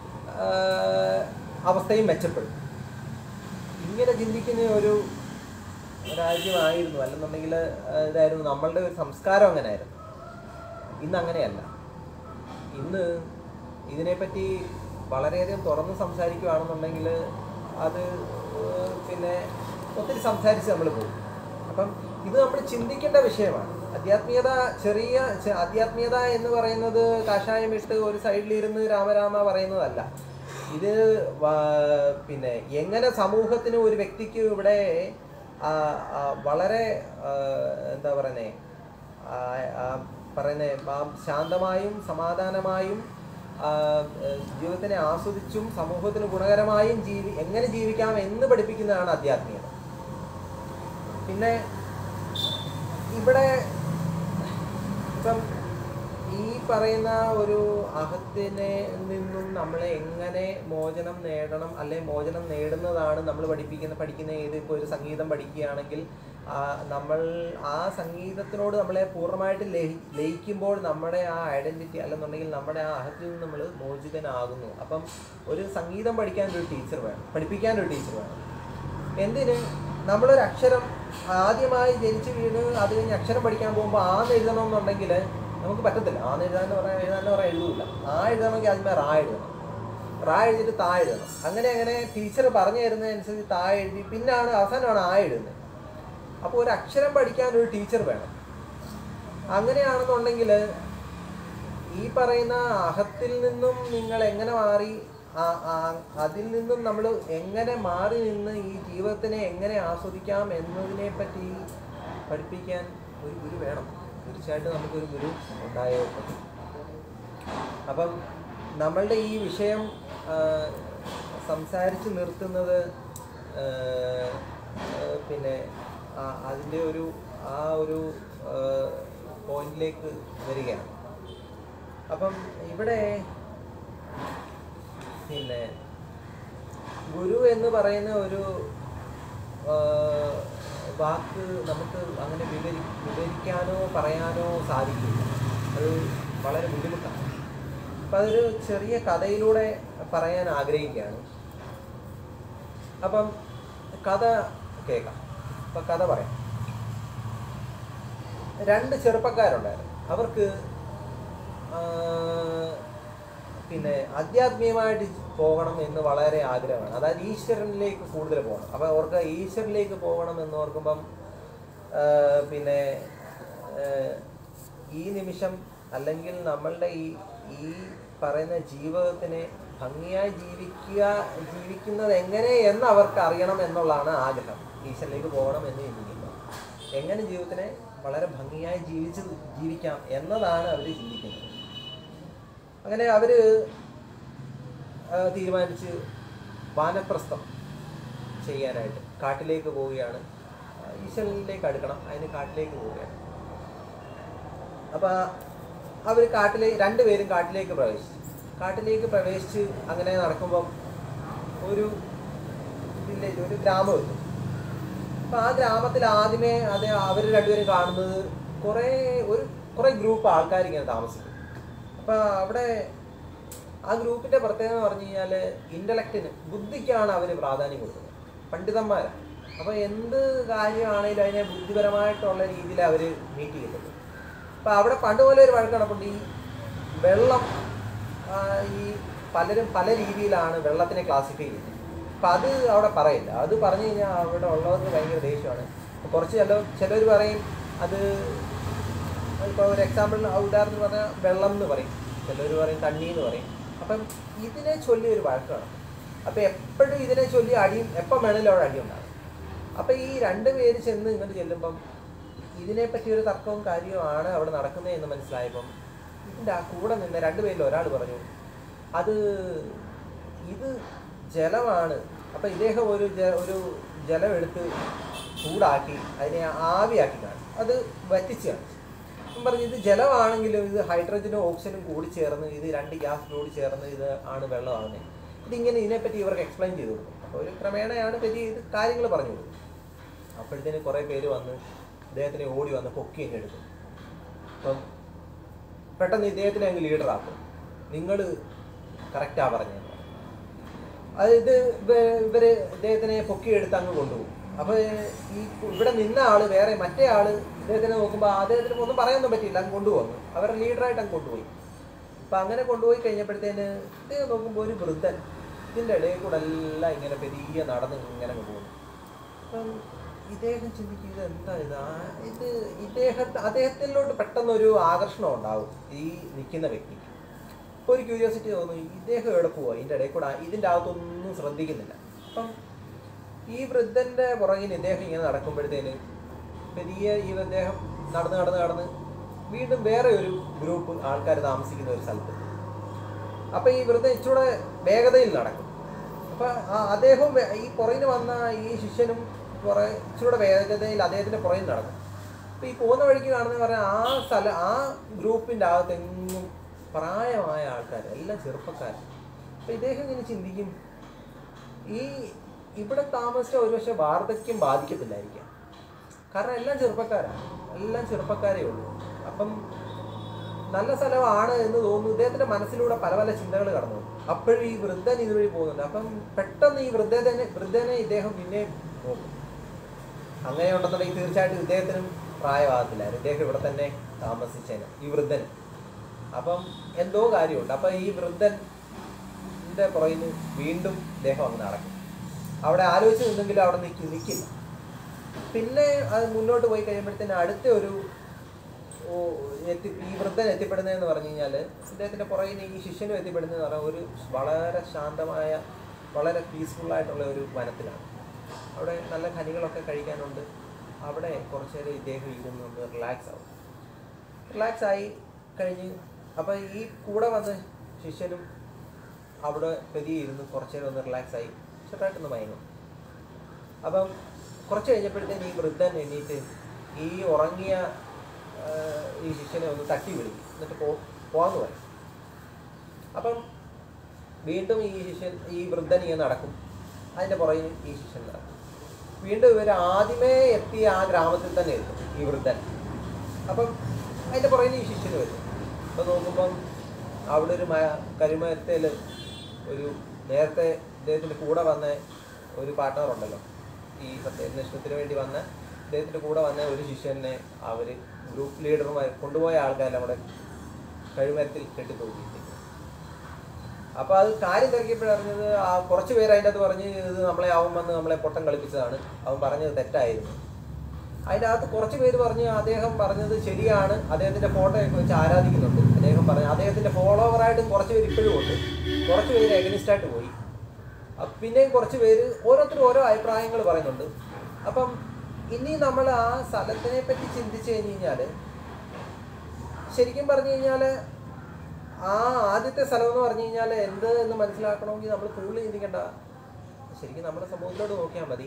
അവസ്ഥയും മെച്ചപ്പെടും ഇങ്ങനെ ചിന്തിക്കുന്ന ഒരു രാജ്യമായിരുന്നു അല്ലെന്നുണ്ടെങ്കിൽ ആ, ഇതായിരുന്നു നമ്മളുടെ ഒരു സംസ്കാരം അങ്ങനെ ആയിരുന്നു ഇന്ന് അങ്ങനെയല്ല ഇന്ന് ഇതിനെപ്പറ്റി വളരെയധികം തുറന്ന് സംസാരിക്കുകയാണെന്നുണ്ടെങ്കിൽ അത് ഏഹ്, പിന്നെ ഒത്തിരി സംസാരിച്ച് നമ്മൾ പോകും അപ്പം ഇത് നമ്മൾ ചിന്തിക്കേണ്ട വിഷയമാണ് ആധ്യാത്മികത ചെറിയ ചെ- ആധ്യാത്മികത എന്ന് പറയുന്നത് കാഷായം ഇട്ട് ഒരു സൈഡിലിരുന്ന് രാമരാമ പറയുന്നതല്ല ഇത് വ- പിന്നെ എങ്ങനെ സമൂഹത്തിന് ഒരു വ്യക്തിക്ക് ഇവിടെ ആ, ആ, വളരെ ആ, എന്താ പറയുന്നേ ആ, ആ, പറയുന്നേ ആ, ശാന്തമായും സമാധാനമായും ആ, ഏഹ്, ജീവിതത്തിനെ ആസ്വദിച്ചും സമൂഹത്തിന് ഗുണകരമായും ജീവി എങ്ങനെ ജീവിക്കാം എന്ന് പഠിപ്പിക്കുന്നതാണ് ആധ്യാത്മികത പിന്നെ ഇവിടെ ഇപ്പം ഈ പറയുന്ന ഒരു അഹത്തിനെ നിന്നും നമ്മളെ എങ്ങനെ മോചനം നേടണം അല്ലെ മോചനം നേടുന്നതാണ് നമ്മൾ പഠിപ്പിക്കുന്ന പഠിക്കുന്ന ഏത് ഇപ്പോൾ ഒരു സംഗീതം പഠിക്കുകയാണെങ്കിൽ ആ, നമ്മൾ ആ സംഗീതത്തിനോട് നമ്മളെ പൂർണ്ണമായിട്ട് ലയി ലയിക്കുമ്പോൾ നമ്മുടെ ആ ഐഡൻറ്റിറ്റി അല്ലെന്നുണ്ടെങ്കിൽ നമ്മുടെ ആ അഹത്തിൽ നിന്ന് നമ്മൾ മോചിതനാകുന്നു അപ്പം ഒരു സംഗീതം പഠിക്കാൻ ഒരു ടീച്ചർ വേണം പഠിപ്പിക്കാൻ ഒരു ടീച്ചർ വേണം എന്തിന് നമ്മളൊരു അക്ഷരം ആദ്യമായി ജനിച്ച് വീണ് അത് കഴിഞ്ഞ് അക്ഷരം പഠിക്കാൻ പോകുമ്പോൾ ആന്ന് എഴുതണം എന്നുണ്ടെങ്കിൽ നമുക്ക് പറ്റത്തില്ല ആന്ന് എഴുതാന്ന് പറയാൻ എഴുതാന്ന് പറയാൻ എഴുതൂല ആ എഴുതണമെങ്കിൽ ആദ്യമേ റാ എഴുതണം റാ എഴുതിയിട്ട് താ എഴുതണം അങ്ങനെ അങ്ങനെ ടീച്ചർ പറഞ്ഞു തരുന്നതനുസരിച്ച് താ എഴുതി പിന്നാണ് അവസാനമാണ് ആ എഴുതുന്നത് അപ്പോൾ ഒരു അക്ഷരം പഠിക്കാൻ ഒരു ടീച്ചർ വേണം അങ്ങനെയാണെന്നുണ്ടെങ്കിൽ ഈ പറയുന്ന അഹത്തിൽ നിന്നും നിങ്ങൾ എങ്ങനെ മാറി ആ- ആ- അതിൽ നിന്നും നമ്മൾ എങ്ങനെ മാറി നിന്ന് ഈ ജീവിതത്തിനെ എങ്ങനെ ആസ്വദിക്കാം എന്നതിനെ പറ്റി പഠിപ്പിക്കാൻ ഒരു ഗുരു വേണം തീർച്ചയായിട്ടും നമുക്കൊരു ഗുരു ഉണ്ടായേ പറ്റും അപ്പം നമ്മളുടെ ഈ വിഷയം ആ, സംസാരിച്ച് നിർത്തുന്നത് ആ, ആ, പിന്നെ ആ, അതിൻ്റെ ഒരു ആ ഒരു പോയിന്റിലേക്ക് വരികയാണ് അപ്പം ഇവിടെ പിന്നെ ഗുരു എന്ന് പറയുന്ന ഒരു ആ, വാക്ക് നമുക്ക് അങ്ങനെ വിവരി വിവരിക്കാനോ പറയാനോ സാധിക്കില്ല അത് വളരെ ബുദ്ധിമുട്ടാണ് അപ്പം അതൊരു ചെറിയ കഥയിലൂടെ പറയാൻ ആഗ്രഹിക്കുകയാണ് അപ്പം കഥ കേൾക്കാം അപ്പം കഥ പറയാം രണ്ട് ചെറുപ്പക്കാരുണ്ടായിരുന്നു അവർക്ക് ആ, പിന്നെ ആധ്യാത്മികമായിട്ട് പോകണം എന്ന് വളരെ ആഗ്രഹമാണ് അതായത് ഈശ്വരനിലേക്ക് കൂടുതൽ പോകണം അപ്പോൾ അവർക്ക് ഈശ്വരനിലേക്ക് പോകണം എന്ന് ഓർക്കുമ്പം ആ, പിന്നെ ആ, ഈ നിമിഷം അല്ലെങ്കിൽ നമ്മളുടെ ഈ ഈ പറയുന്ന ജീവിതത്തിനെ ഭംഗിയായി ജീവിക്കുക ജീവിക്കുന്നത് എങ്ങനെ എന്ന് അവർക്ക് അറിയണം എന്നുള്ളതാണ് ആഗ്രഹം ഈശ്വരനിലേക്ക് പോകണം എന്ന് ചിന്തിക്കുന്നത് എങ്ങനെ ജീവിതത്തിനെ വളരെ ഭംഗിയായി ജീവിച്ച് ജീവിക്കാം എന്നതാണ് അവർ ചിന്തിക്കുന്നത് അങ്ങനെ അവർ തീരുമാനിച്ച് വാനപ്രസ്ഥം ചെയ്യാനായിട്ട് കാട്ടിലേക്ക് പോവുകയാണ് ആ, ഈശ്വരനിലേക്ക് അടുക്കണം അതിന് കാട്ടിലേക്ക് പോവുകയാണ് അപ്പോൾ അവർ കാട്ടിലേക്ക് രണ്ടുപേരും കാട്ടിലേക്ക് പ്രവേശിച്ചു കാട്ടിലേക്ക് പ്രവേശിച്ച് അങ്ങനെ നടക്കുമ്പം ഒരു വില്ലേജ് ഒരു ഗ്രാമം എത്തും അപ്പം ആ ഗ്രാമത്തിൽ ആദ്യമേ അത് അവർ രണ്ടുപേരും കാണുന്നത് കുറേ ഒരു കുറേ ഗ്രൂപ്പ് ആൾക്കാർ ഇങ്ങനെ താമസിക്കും അപ്പം അവിടെ ആ ഗ്രൂപ്പിൻ്റെ പ്രത്യേകത എന്ന് പറഞ്ഞു കഴിഞ്ഞാൽ ഇൻ്റലക്റ്റിന് ബുദ്ധിക്കാണ് അവർ പ്രാധാന്യം കൊടുക്കുന്നത് പണ്ഡിതന്മാരാണ് അപ്പോൾ എന്ത് കാര്യമാണെങ്കിലും അതിനെ ബുദ്ധിപരമായിട്ടുള്ള രീതിയിൽ അവർ മീറ്റ് ചെയ്യുന്നത് അപ്പോൾ അവിടെ പണ്ട് പോലെ ഒരു വഴക്ക് നടപ്പുണ്ട് ഈ വെള്ളം ആ, ഈ പലരും പല രീതിയിലാണ് വെള്ളത്തിനെ ക്ലാസിഫൈ ചെയ്യുന്നത് അപ്പം അത് അവിടെ പറയില്ല അത് പറഞ്ഞു കഴിഞ്ഞാൽ അവിടെ ഉള്ളവർക്ക് ഭയങ്കര ദേഷ്യമാണ് കുറച്ച് ചില ചിലർ പറയും അത് ഇപ്പോൾ ഒരു എക്സാമ്പിൾ ഉദാഹരണത്തിന് പറഞ്ഞാൽ വെള്ളം എന്ന് പറയും ചിലർ പറയും തണ്ണി എന്ന് പറയും അപ്പം ഇതിനെ ചൊല്ലി ഒരു വഴക്കാണ് അപ്പം എപ്പോഴും ഇതിനെ ചൊല്ലി അടിയും എപ്പം വേണേലും അവിടെ അടി ഉണ്ടാകും അപ്പം ഈ രണ്ട് പേര് ചെന്ന് ഇങ്ങോട്ട് ചെല്ലുമ്പം ഇതിനെപ്പറ്റി ഒരു തർക്കവും കാര്യവുമാണ് അവിടെ നടക്കുന്നത് എന്ന് മനസ്സിലായപ്പം ഇതിൻ്റെ ആ കൂടെ നിന്ന് രണ്ടുപേരിൽ ഒരാൾ പറഞ്ഞു അത് ഇത് ജലമാണ് അപ്പം ഇദ്ദേഹം ഒരു ജ- ഒരു ജലം എടുത്ത് ചൂടാക്കി അതിനെ ആവിയാക്കി കാണിച്ചു അത് വറ്റിച്ച് കാണിച്ചു അപ്പം പറഞ്ഞു ഇത് ജലമാണെങ്കിലും ഇത് ഹൈഡ്രജനും ഓക്സിജനും കൂടി ചേർന്ന് ഇത് രണ്ട് ഗ്യാസ് കൂടി ചേർന്ന് ഇത് ആണ് വെള്ളമാകുന്നത് ഇതിങ്ങനെ ഇതിനെപ്പറ്റി ഇവർക്ക് എക്സ്പ്ലെയിൻ ചെയ്തു കൊടുക്കും അപ്പോൾ ഒരു ക്രമേണയാണ് പറ്റി ഇത് കാര്യങ്ങൾ പറഞ്ഞു കൊടുക്കും അപ്പോഴത്തേന് കുറേ പേര് വന്ന് ഇദ്ദേഹത്തിനെ ഓടി വന്ന് പൊക്കി അങ്ങ് എടുക്കും അപ്പം പെട്ടെന്ന് ഇദ്ദേഹത്തിനെ അങ്ങ് ലീഡറാക്കും നിങ്ങൾ കറക്റ്റാ പറഞ്ഞത് അത് ഇത് ഇവ- ഇവര് ഇദ്ദേഹത്തിനെ പൊക്കിയെടുത്ത് അങ്ങ് കൊണ്ടുപോകും അപ്പോൾ ഈ ഇവിടെ നിന്ന ആള് വേറെ മറ്റേ ആള് ഇദ്ദേഹത്തിനെ നോക്കുമ്പോൾ അദ്ദേഹത്തിന് ഒന്നും പറയാനൊന്നും പറ്റിയില്ല അങ്ങ് കൊണ്ടുപോകുന്നു അവരുടെ ലീഡറായിട്ട് അങ്ങ് കൊണ്ടുപോയി അപ്പം അങ്ങനെ കൊണ്ടുപോയി കഴിഞ്ഞപ്പോഴത്തേന് ഇദ്ദേഹം നോക്കുമ്പോൾ ഒരു വൃദ്ധൻ ഇതിൻ്റെ ഇടയിൽ കൂടെ എല്ലാം ഇങ്ങനെ പെരിയ നടന്ന് ഇങ്ങനെ അങ്ങ് പോകുന്നു അപ്പം ഇദ്ദേഹം ചിന്തിക്കും ഇത് എന്താ ഇത് ആ ഇത് ഇദ്ദേഹത്തെ അദ്ദേഹത്തിലോട്ട് പെട്ടെന്നൊരു ആകർഷണം ഉണ്ടാവും ഈ നിൽക്കുന്ന വ്യക്തിക്ക് അപ്പോൾ ഒരു ക്യൂരിയോസിറ്റി തോന്നുന്നു ഇദ്ദേഹം എവിടെ പോവാ ഇതിൻ്റെ ഇടയിൽ കൂടെ ഇതിൻ്റെ അകത്തൊന്നും ശ്രദ്ധിക്കുന്നില്ല അപ്പം ഈ വൃദ്ധൻ്റെ പുറകിൽ ഇദ്ദേഹം ഇങ്ങനെ നടക്കുമ്പോഴത്തേന് പെരിയ ഈ അദ്ദേഹം നടന്ന് നടന്ന് നടന്ന് വീണ്ടും വേറെ ഒരു ഗ്രൂപ്പ് ആൾക്കാർ താമസിക്കുന്ന ഒരു സ്ഥലത്ത് അപ്പൊ ഈ വൃദ്ധൻ ഇച്ചിരൂടെ വേഗതയിൽ നടക്കും അപ്പൊ ആ- അദ്ദേഹവും വേ- ഈ പുറകിന് വന്ന ഈ ശിഷ്യനും പുറകെ ഇച്ചിരൂടെ വേഗതയിൽ അദ്ദേഹത്തിന്റെ പുറകിൽ നടക്കും അപ്പൊ ഈ പോകുന്ന വഴിക്ക് കാണുന്ന പറഞ്ഞാൽ ആ സ്ഥല ആ ഗ്രൂപ്പിന്റെ അകത്തെങ്ങും പ്രായമായ ആൾക്കാർ എല്ലാം ചെറുപ്പക്കാർ അപ്പൊ ഇദ്ദേഹം ഇങ്ങനെ ചിന്തിക്കും ഈ ഇവിടെ താമസിച്ച ഒരുപക്ഷെ വാർദ്ധക്യം ബാധിക്കത്തില്ലായിരിക്കാം കാരണം എല്ലാം ചെറുപ്പക്കാരാണ് എല്ലാം ചെറുപ്പക്കാരേ ഉള്ളൂ അപ്പം നല്ല സ്ഥലമാണ് എന്ന് തോന്നുന്നു ഇദ്ദേഹത്തിന്റെ മനസ്സിലൂടെ പല പല ചിന്തകൾ കടന്നു അപ്പോഴും ഈ വൃദ്ധൻ ഇതുവഴി പോകുന്നുണ്ട് അപ്പം പെട്ടെന്ന് ഈ വൃദ്ധനെ വൃദ്ധനെ ഇദ്ദേഹം പിന്നെ നോക്കും അങ്ങനെ ഉണ്ടെന്നുണ്ടെങ്കിൽ തീർച്ചയായിട്ടും ഇദ്ദേഹത്തിനും പ്രായമാകത്തില്ലായിരുന്നു ഇദ്ദേഹം ഇവിടെ തന്നെ താമസിച്ചേനെ ഈ വൃദ്ധൻ അപ്പം എന്തോ കാര്യമുണ്ട് അപ്പം ഈ വൃദ്ധൻ്റെ പുറകിന് വീണ്ടും ഇദ്ദേഹം അങ്ങ് നടക്കും അവിടെ ആലോചിച്ച് നിന്നെങ്കിലും അവിടെ നിൽക്കി നിൽക്കില്ല പിന്നെ അത് മുന്നോട്ട് പോയി കഴിയുമ്പോഴത്തേന് അടുത്ത ഒരു ഓ, എത്തി ഈ വൃദ്ധൻ എത്തിപ്പെടുന്നതെന്ന് പറഞ്ഞു കഴിഞ്ഞാൽ ഇദ്ദേഹത്തിൻ്റെ പുറകിൽ ഈ ശിഷ്യനും എത്തിപ്പെടുന്നതെന്ന് പറഞ്ഞാൽ ഒരു വളരെ ശാന്തമായ വളരെ പീസ്ഫുൾ ആയിട്ടുള്ള ഒരു വനത്തിലാണ് അവിടെ നല്ല ഖനികളൊക്കെ കഴിക്കാനുണ്ട് അവിടെ കുറച്ച് നേരം ഇദ്ദേഹം ഇരുന്ന് ഒന്ന് റിലാക്സ് ആവും റിലാക്സ് ആയി കഴിഞ്ഞ് അപ്പം ഈ കൂടെ വന്ന് ശിഷ്യനും അവിടെ പെരിയ ഇരുന്ന് കുറച്ച് നേരം ഒന്ന് റിലാക്സ് ആയി ചെറുതായിട്ടൊന്ന് മയങ്ങും അപ്പം കുറച്ച് കഴിഞ്ഞപ്പോഴത്തേന് ഈ വൃദ്ധൻ എണീറ്റ് ഈ ഉറങ്ങിയ ആ, ഈ ശിഷ്യനെ ഒന്ന് തട്ടി വിളിക്കും എന്നിട്ട് പോ പോവാന്ന് പറയും അപ്പം വീണ്ടും ഈ ശിഷ്യൻ ഈ വൃദ്ധൻ ഇങ്ങനെ നടക്കും അതിൻ്റെ പുറകിൽ ഈ ശിഷ്യൻ നടക്കും വീണ്ടും ഇവർ ആദ്യമേ എത്തിയ ആ ഗ്രാമത്തിൽ തന്നെ എത്തും ഈ വൃദ്ധൻ അപ്പം അതിൻ്റെ പുറകിൽ ഈ ശിഷ്യന് വരും അപ്പം നോക്കുമ്പം അവിടെ ഒരു മ കരിമരത്തേൽ ഒരു നേരത്തെ ഇദ്ദേഹത്തിൻ്റെ കൂടെ വന്ന ഒരു പാർട്ട്ണർ ഉണ്ടല്ലോ ഈ സത്യാന്വേഷണത്തിന് വേണ്ടി വന്ന ഇദ്ദേഹത്തിൻ്റെ കൂടെ വന്ന ഒരു ശിഷ്യനെ അവർ ഗ്രൂപ്പ് ലീഡറുമായി കൊണ്ടുപോയ ആൾക്കാരെല്ലാം കൂടെ കഴിമരത്തിൽ കെട്ടിത്തൂക്കിയിട്ട് അപ്പോൾ അത് കാര്യം തിരക്കിയപ്പോഴറിഞ്ഞത് ആ കുറച്ച് പേര് അതിൻ്റെ അകത്ത് പറഞ്ഞ് ഇത് നമ്മളെ അവൻ വന്ന് നമ്മളെ പൊട്ടം കളിപ്പിച്ചതാണ് അവൻ പറഞ്ഞത് തെറ്റായിരുന്നു അതിൻ്റെ അകത്ത് കുറച്ച് പേര് പറഞ്ഞ് അദ്ദേഹം പറഞ്ഞത് ശരിയാണ് അദ്ദേഹത്തിൻ്റെ ഫോട്ടോയൊക്കെ വെച്ച് ആരാധിക്കുന്നുണ്ട് അദ്ദേഹം പറഞ്ഞു അദ്ദേഹത്തിൻ്റെ ഫോളോവറായിട്ടും കുറച്ച് പേര് ഇപ്പോഴും ഉണ്ട് കുറച്ച് പേര് എഗനിസ്റ്റായിട്ട് പോയി അഹ് പിന്നെയും കുറച്ച് പേര് ഓരോരുത്തരും ഓരോ അഭിപ്രായങ്ങൾ പറയുന്നുണ്ട് അപ്പം ഇനി നമ്മൾ ആ സ്ഥലത്തിനെ പറ്റി ചിന്തിച്ചു കഴിഞ്ഞ് കഴിഞ്ഞാൽ ശരിക്കും പറഞ്ഞു കഴിഞ്ഞാൽ ആ ആദ്യത്തെ സ്ഥലം എന്ന് പറഞ്ഞു കഴിഞ്ഞാൽ എന്ത് എന്ന് മനസ്സിലാക്കണമെങ്കിൽ നമ്മൾ കൂടുതൽ ചിന്തിക്കേണ്ട ശരിക്കും നമ്മുടെ സമൂഹത്തിലോട്ട് നോക്കിയാൽ മതി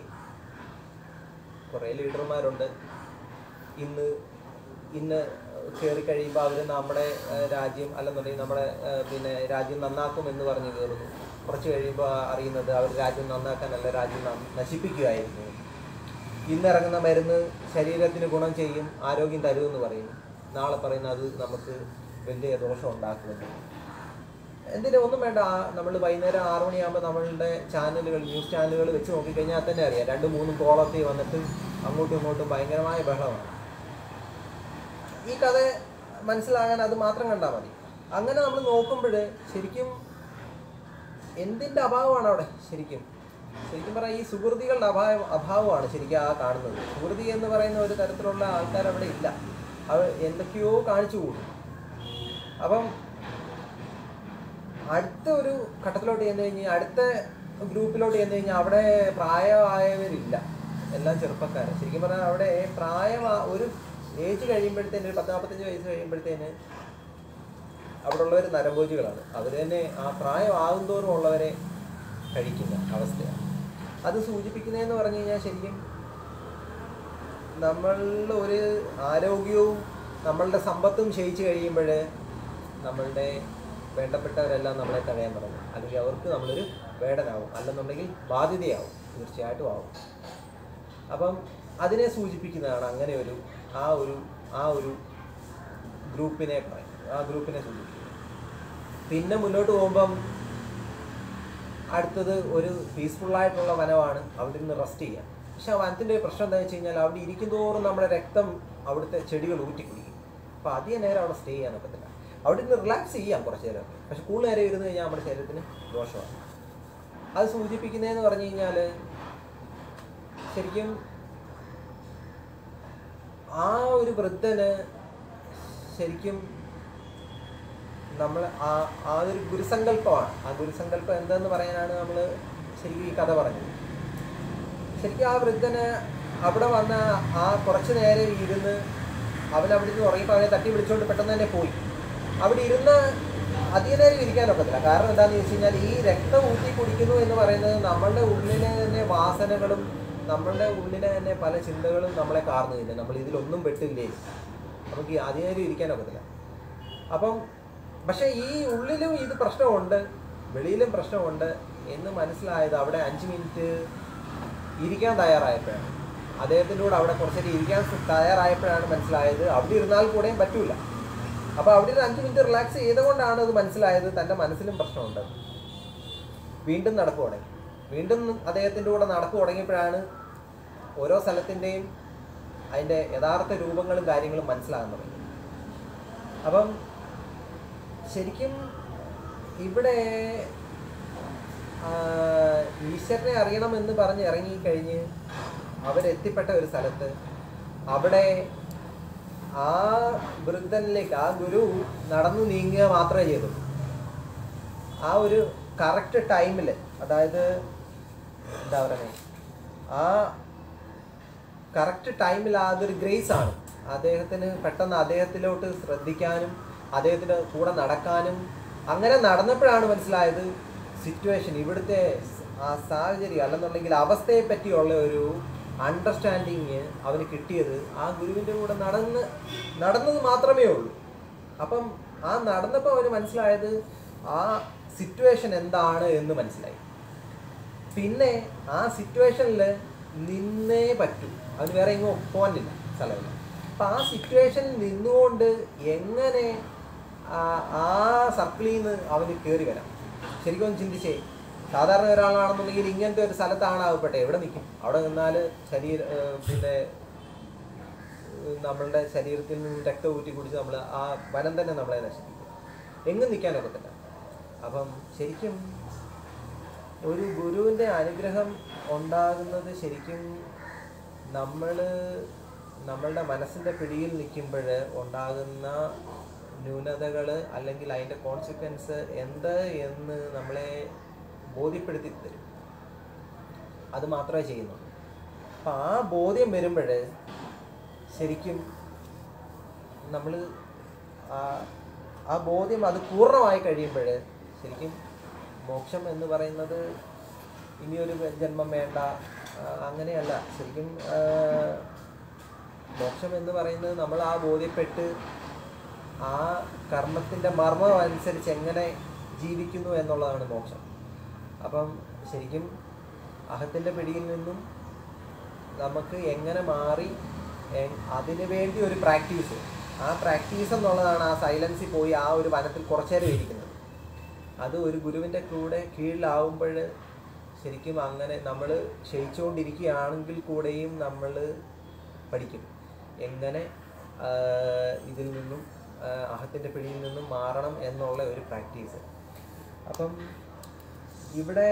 കുറേ ലീഡർമാരുണ്ട് ഇന്ന് ഇന്ന് കയറി കഴിയുമ്പോൾ അവർ നമ്മുടെ ആ, രാജ്യം അല്ലെന്നുണ്ടെങ്കിൽ നമ്മുടെ ആ, പിന്നെ രാജ്യം നന്നാക്കും എന്ന് പറഞ്ഞ് കയറുന്നു കുറച്ച് കഴിയുമ്പോൾ അറിയുന്നത് അവർ രാജ്യം നന്നാക്കാനല്ല രാജ്യം ന- നശിപ്പിക്കുകയായിരുന്നു ഇന്നിറങ്ങുന്ന മരുന്ന് ശരീരത്തിന് ഗുണം ചെയ്യും ആരോഗ്യം തരുമെന്ന് പറയുന്നു നാളെ പറയുന്നത് അത് നമുക്ക് വലിയ ദോഷം ഉണ്ടാക്കുമെന്ന് എന്തിനും ഒന്നും വേണ്ട നമ്മൾ വൈകുന്നേരം ആറു മണിയാകുമ്പോൾ നമ്മളുടെ ചാനലുകൾ ന്യൂസ് ചാനലുകൾ വെച്ച് നോക്കിക്കഴിഞ്ഞാൽ തന്നെ അറിയാം രണ്ടും മൂന്നും കോളത്തിൽ വന്നിട്ട് അങ്ങോട്ടും ഇങ്ങോട്ടും ഭയങ്കരമായ ബഹളമാണ് ഈ കഥ മനസ്സിലാകാൻ അത് മാത്രം കണ്ടാൽ മതി അങ്ങനെ നമ്മൾ നോക്കുമ്പോൾ ശരിക്കും എന്തിൻ്റെ അഭാവമാണ് അവിടെ ശരിക്കും ശരിക്കും പറയാം ഈ സുഹൃതികളുടെ അഭാവം അഭാവമാണ് ശരിക്കും ആ കാണുന്നത് സുഹൃതി എന്ന് പറയുന്ന ഒരു തരത്തിലുള്ള ആൾക്കാർ അവിടെ ഇല്ല അവർ എന്തൊക്കെയോ കാണിച്ചു കൂടും അപ്പം അടുത്ത ഒരു ഘട്ടത്തിലോട്ട് ചെന്ന് കഴിഞ്ഞാൽ അടുത്ത ഗ്രൂപ്പിലോട്ട് ചെന്ന് കഴിഞ്ഞാൽ അവിടെ പ്രായമായവരില്ല എല്ലാം ചെറുപ്പക്കാർ ശരിക്കും പറഞ്ഞാൽ അവിടെ പ്രായം ഒരു ഏജ് കഴിയുമ്പോഴത്തേന് ഒരു പത്ത് നാൽപ്പത്തഞ്ച് വയസ്സ് കഴിയുമ്പോഴത്തേന് അവിടെ ഉള്ളവർ നരഭോജികളാണ് അവർ തന്നെ ആ പ്രായമാകുന്തോറും ഉള്ളവരെ കഴിക്കുന്ന അവസ്ഥയാണ് അത് സൂചിപ്പിക്കുന്നതെന്ന് പറഞ്ഞു കഴിഞ്ഞാൽ ശരിക്കും നമ്മളുടെ ഒരു ആരോഗ്യവും നമ്മളുടെ സമ്പത്തും ക്ഷയിച്ചു കഴിയുമ്പോൾ നമ്മളുടെ വേണ്ടപ്പെട്ടവരെല്ലാം നമ്മളെ തടയാൻ തുടങ്ങും അല്ലെങ്കിൽ അവർക്ക് നമ്മളൊരു വേടനാവും അല്ലെന്നുണ്ടെങ്കിൽ ബാധ്യതയാവും തീർച്ചയായിട്ടും ആവും അപ്പം അതിനെ സൂചിപ്പിക്കുന്നതാണ് അങ്ങനെ ഒരു ആ ഒരു ആ ഒരു ഗ്രൂപ്പിനെ പറയും ആ ഗ്രൂപ്പിനെ സൂചിപ്പിക്കുന്നത് പിന്നെ മുന്നോട്ട് പോകുമ്പം അടുത്തത് ഒരു പീസ്ഫുൾ ആയിട്ടുള്ള വനമാണ് അവിടെ നിന്ന് റെസ്റ്റ് ചെയ്യാം പക്ഷെ ആ വനത്തിൻ്റെ ഒരു പ്രശ്നം എന്താണെന്ന് വെച്ച് കഴിഞ്ഞാൽ അവിടെ ഇരിക്കും തോറും നമ്മുടെ രക്തം അവിടുത്തെ ചെടികൾ ഊറ്റി കുടിക്കും അപ്പോൾ അധികം നേരം അവിടെ സ്റ്റേ ചെയ്യാൻ ഒക്കത്തില്ല അവിടെ നിന്ന് റിലാക്സ് ചെയ്യാം കുറച്ച് നേരം പക്ഷെ കൂടുതൽ നേരം ഇരുന്ന് കഴിഞ്ഞാൽ നമ്മുടെ ശരീരത്തിന് ദോഷമാണ് അത് സൂചിപ്പിക്കുന്നതെന്ന് പറഞ്ഞു കഴിഞ്ഞാൽ ശരിക്കും ആ ഒരു വൃദ്ധന് ശരിക്കും നമ്മൾ ആ ആ ഒരു ഗുരുസങ്കല്പമാണ് ആ ഗുരുസങ്കല്പം എന്തെന്ന് പറയാനാണ് നമ്മൾ ശരിക്കും ഈ കഥ പറഞ്ഞത് ശരിക്കും ആ വൃദ്ധന് അവിടെ വന്ന ആ കുറച്ച് നേരം ഇരുന്ന് അവൻ അവിടെ നിന്ന് ഉറങ്ങിയപ്പോൾ അവനെ തട്ടി വിളിച്ചുകൊണ്ട് പെട്ടെന്ന് തന്നെ പോയി അവിടെ ഇരുന്ന് അധിക നേരം ഇരിക്കാനൊക്കത്തില്ല കാരണം എന്താണെന്ന് ചോദിച്ചു കഴിഞ്ഞാൽ ഈ രക്തം ഊറ്റി കുടിക്കുന്നു എന്ന് പറയുന്നത് നമ്മളുടെ ഉള്ളിലെ തന്നെ വാസനകളും നമ്മളുടെ ഉള്ളിലെ തന്നെ പല ചിന്തകളും നമ്മളെ കാർന്നുമില്ല നമ്മൾ ഇതിലൊന്നും പെട്ടില്ലേ നമുക്ക് ഈ അധിക നേരം ഇരിക്കാനൊക്കത്തില്ല അപ്പം പക്ഷേ ഈ ഉള്ളിലും ഇത് പ്രശ്നമുണ്ട് വെളിയിലും പ്രശ്നമുണ്ട് എന്ന് മനസ്സിലായത് അവിടെ അഞ്ച് മിനിറ്റ് ഇരിക്കാൻ തയ്യാറായപ്പോഴാണ് അദ്ദേഹത്തിൻ്റെ കൂടെ അവിടെ കുറച്ചേരം ഇരിക്കാൻ സ- തയ്യാറായപ്പോഴാണ് മനസ്സിലായത് അവിടെ ഇരുന്നാൽ കൂടെയും പറ്റൂല അപ്പോൾ അവിടെ ഒരു അഞ്ച് മിനിറ്റ് റിലാക്സ് ചെയ്തുകൊണ്ടാണ് അത് മനസ്സിലായത് തൻ്റെ മനസ്സിലും പ്രശ്നമുണ്ട് വീണ്ടും നടക്കു തുടങ്ങി വീണ്ടും അദ്ദേഹത്തിൻ്റെ കൂടെ നടക്കു തുടങ്ങിയപ്പോഴാണ് ഓരോ സ്ഥലത്തിൻ്റെയും അതിൻ്റെ യഥാർത്ഥ രൂപങ്ങളും കാര്യങ്ങളും മനസ്സിലാകാൻ തുടങ്ങി അപ്പം ശരിക്കും ഇവിടെ ആ, ഈശ്വരനെ അറിയണമെന്ന് പറഞ്ഞ് ഇറങ്ങിക്കഴിഞ്ഞ് അവരെത്തിപ്പെട്ട ഒരു സ്ഥലത്ത് അവിടെ ആ വൃദ്ധനിലേക്ക് ആ ഗുരു നടന്നു നീങ്ങുക മാത്രമേ ചെയ്തുള്ളൂ ആ ഒരു കറക്റ്റ് ടൈമിൽ അതായത് എന്താ പറയുക ആ കറക്റ്റ് ടൈമിൽ അതൊരു ഗ്രേസ് ആണ് അദ്ദേഹത്തിന് പെട്ടെന്ന് അദ്ദേഹത്തിലോട്ട് ശ്രദ്ധിക്കാനും അദ്ദേഹത്തിൻ്റെ കൂടെ നടക്കാനും അങ്ങനെ നടന്നപ്പോഴാണ് മനസ്സിലായത് സിറ്റുവേഷൻ ഇവിടുത്തെ ആ സാഹചര്യം അല്ലെന്നുണ്ടെങ്കിൽ അവസ്ഥയെ പറ്റിയുള്ള ഒരു അണ്ടർസ്റ്റാൻഡിങ് അവന് കിട്ടിയത് ആ ഗുരുവിൻ്റെ കൂടെ നടന്ന് നടന്നത് മാത്രമേ ഉള്ളൂ അപ്പം ആ നടന്നപ്പോൾ അവന് മനസ്സിലായത് ആ സിറ്റുവേഷൻ എന്താണ് എന്ന് മനസ്സിലായി പിന്നെ ആ സിറ്റുവേഷനിൽ നിന്നേ പറ്റൂ അതിന് വേറെ എങ്ങും പോകാനില്ല സ്ഥലമില്ല അപ്പം ആ സിറ്റുവേഷനിൽ നിന്നുകൊണ്ട് എങ്ങനെ ആ- ആ സർക്കിളിൽ നിന്ന് അവന് കയറി വരാം ശരിക്കും ഒന്ന് ചിന്തിച്ചേ സാധാരണ ഒരാളാണെന്നുണ്ടെങ്കിൽ ഇങ്ങനത്തെ ഒരു സ്ഥലത്താണ് ആവട്ടെ എവിടെ നിൽക്കും അവിടെ നിന്നാൽ ശരീര ഏഹ് പിന്നെ ഏഹ് നമ്മളുടെ ശരീരത്തിൽ നിന്ന് രക്തം ഊറ്റി കുടിച്ച് നമ്മൾ ആ വനം തന്നെ നമ്മളെ നശിപ്പിക്കും എങ്ങും നിൽക്കാനൊക്കത്തില്ല അപ്പം ശരിക്കും ഒരു ഗുരുവിൻ്റെ അനുഗ്രഹം ഉണ്ടാകുന്നത് ശരിക്കും നമ്മൾ നമ്മളുടെ മനസ്സിൻ്റെ പിടിയിൽ നിൽക്കുമ്പോൾ ഉണ്ടാകുന്ന ന്യൂനതകൾ അല്ലെങ്കിൽ അതിൻ്റെ കോൺസിക്വൻസ് എന്ത് എന്ന് നമ്മളെ ബോധ്യപ്പെടുത്തി തരും അത് മാത്രമേ ചെയ്യുന്നുള്ളൂ അപ്പം ആ ബോധ്യം വരുമ്പോൾ ശരിക്കും നമ്മൾ ആ ആ ബോധ്യം അത് പൂർണ്ണമായി കഴിയുമ്പോൾ ശരിക്കും മോക്ഷം എന്ന് പറയുന്നത് ഇനിയൊരു ജന്മം വേണ്ട ആ, അങ്ങനെയല്ല ശരിക്കും ആ, മോക്ഷം എന്ന് പറയുന്നത് നമ്മൾ ആ ബോധ്യപ്പെട്ട് ആ കർമ്മത്തിൻ്റെ മർമ്മം അനുസരിച്ച് എങ്ങനെ ജീവിക്കുന്നു എന്നുള്ളതാണ് മോക്ഷം അപ്പം ശരിക്കും അഹത്തിൻ്റെ പിടിയിൽ നിന്നും നമുക്ക് എങ്ങനെ മാറി എ- അതിനു വേണ്ടി ഒരു പ്രാക്ടീസ് ആ പ്രാക്ടീസ് എന്നുള്ളതാണ് ആ സൈലൻസിൽ പോയി ആ ഒരു വനത്തിൽ കുറച്ചേരം ഇരിക്കുന്നത് അത് ഒരു ഗുരുവിൻ്റെ കൂടെ കീഴിലാവുമ്പോൾ ശരിക്കും അങ്ങനെ നമ്മൾ ക്ഷയിച്ചുകൊണ്ടിരിക്കുകയാണെങ്കിൽ കൂടെയും നമ്മൾ പഠിക്കും എങ്ങനെ ആ, ഇതിൽ നിന്നും ആ, അഹത്തിൻ്റെ പിടിയിൽ നിന്നും മാറണം എന്നുള്ള ഒരു പ്രാക്ടീസ് അപ്പം ഇവിടെ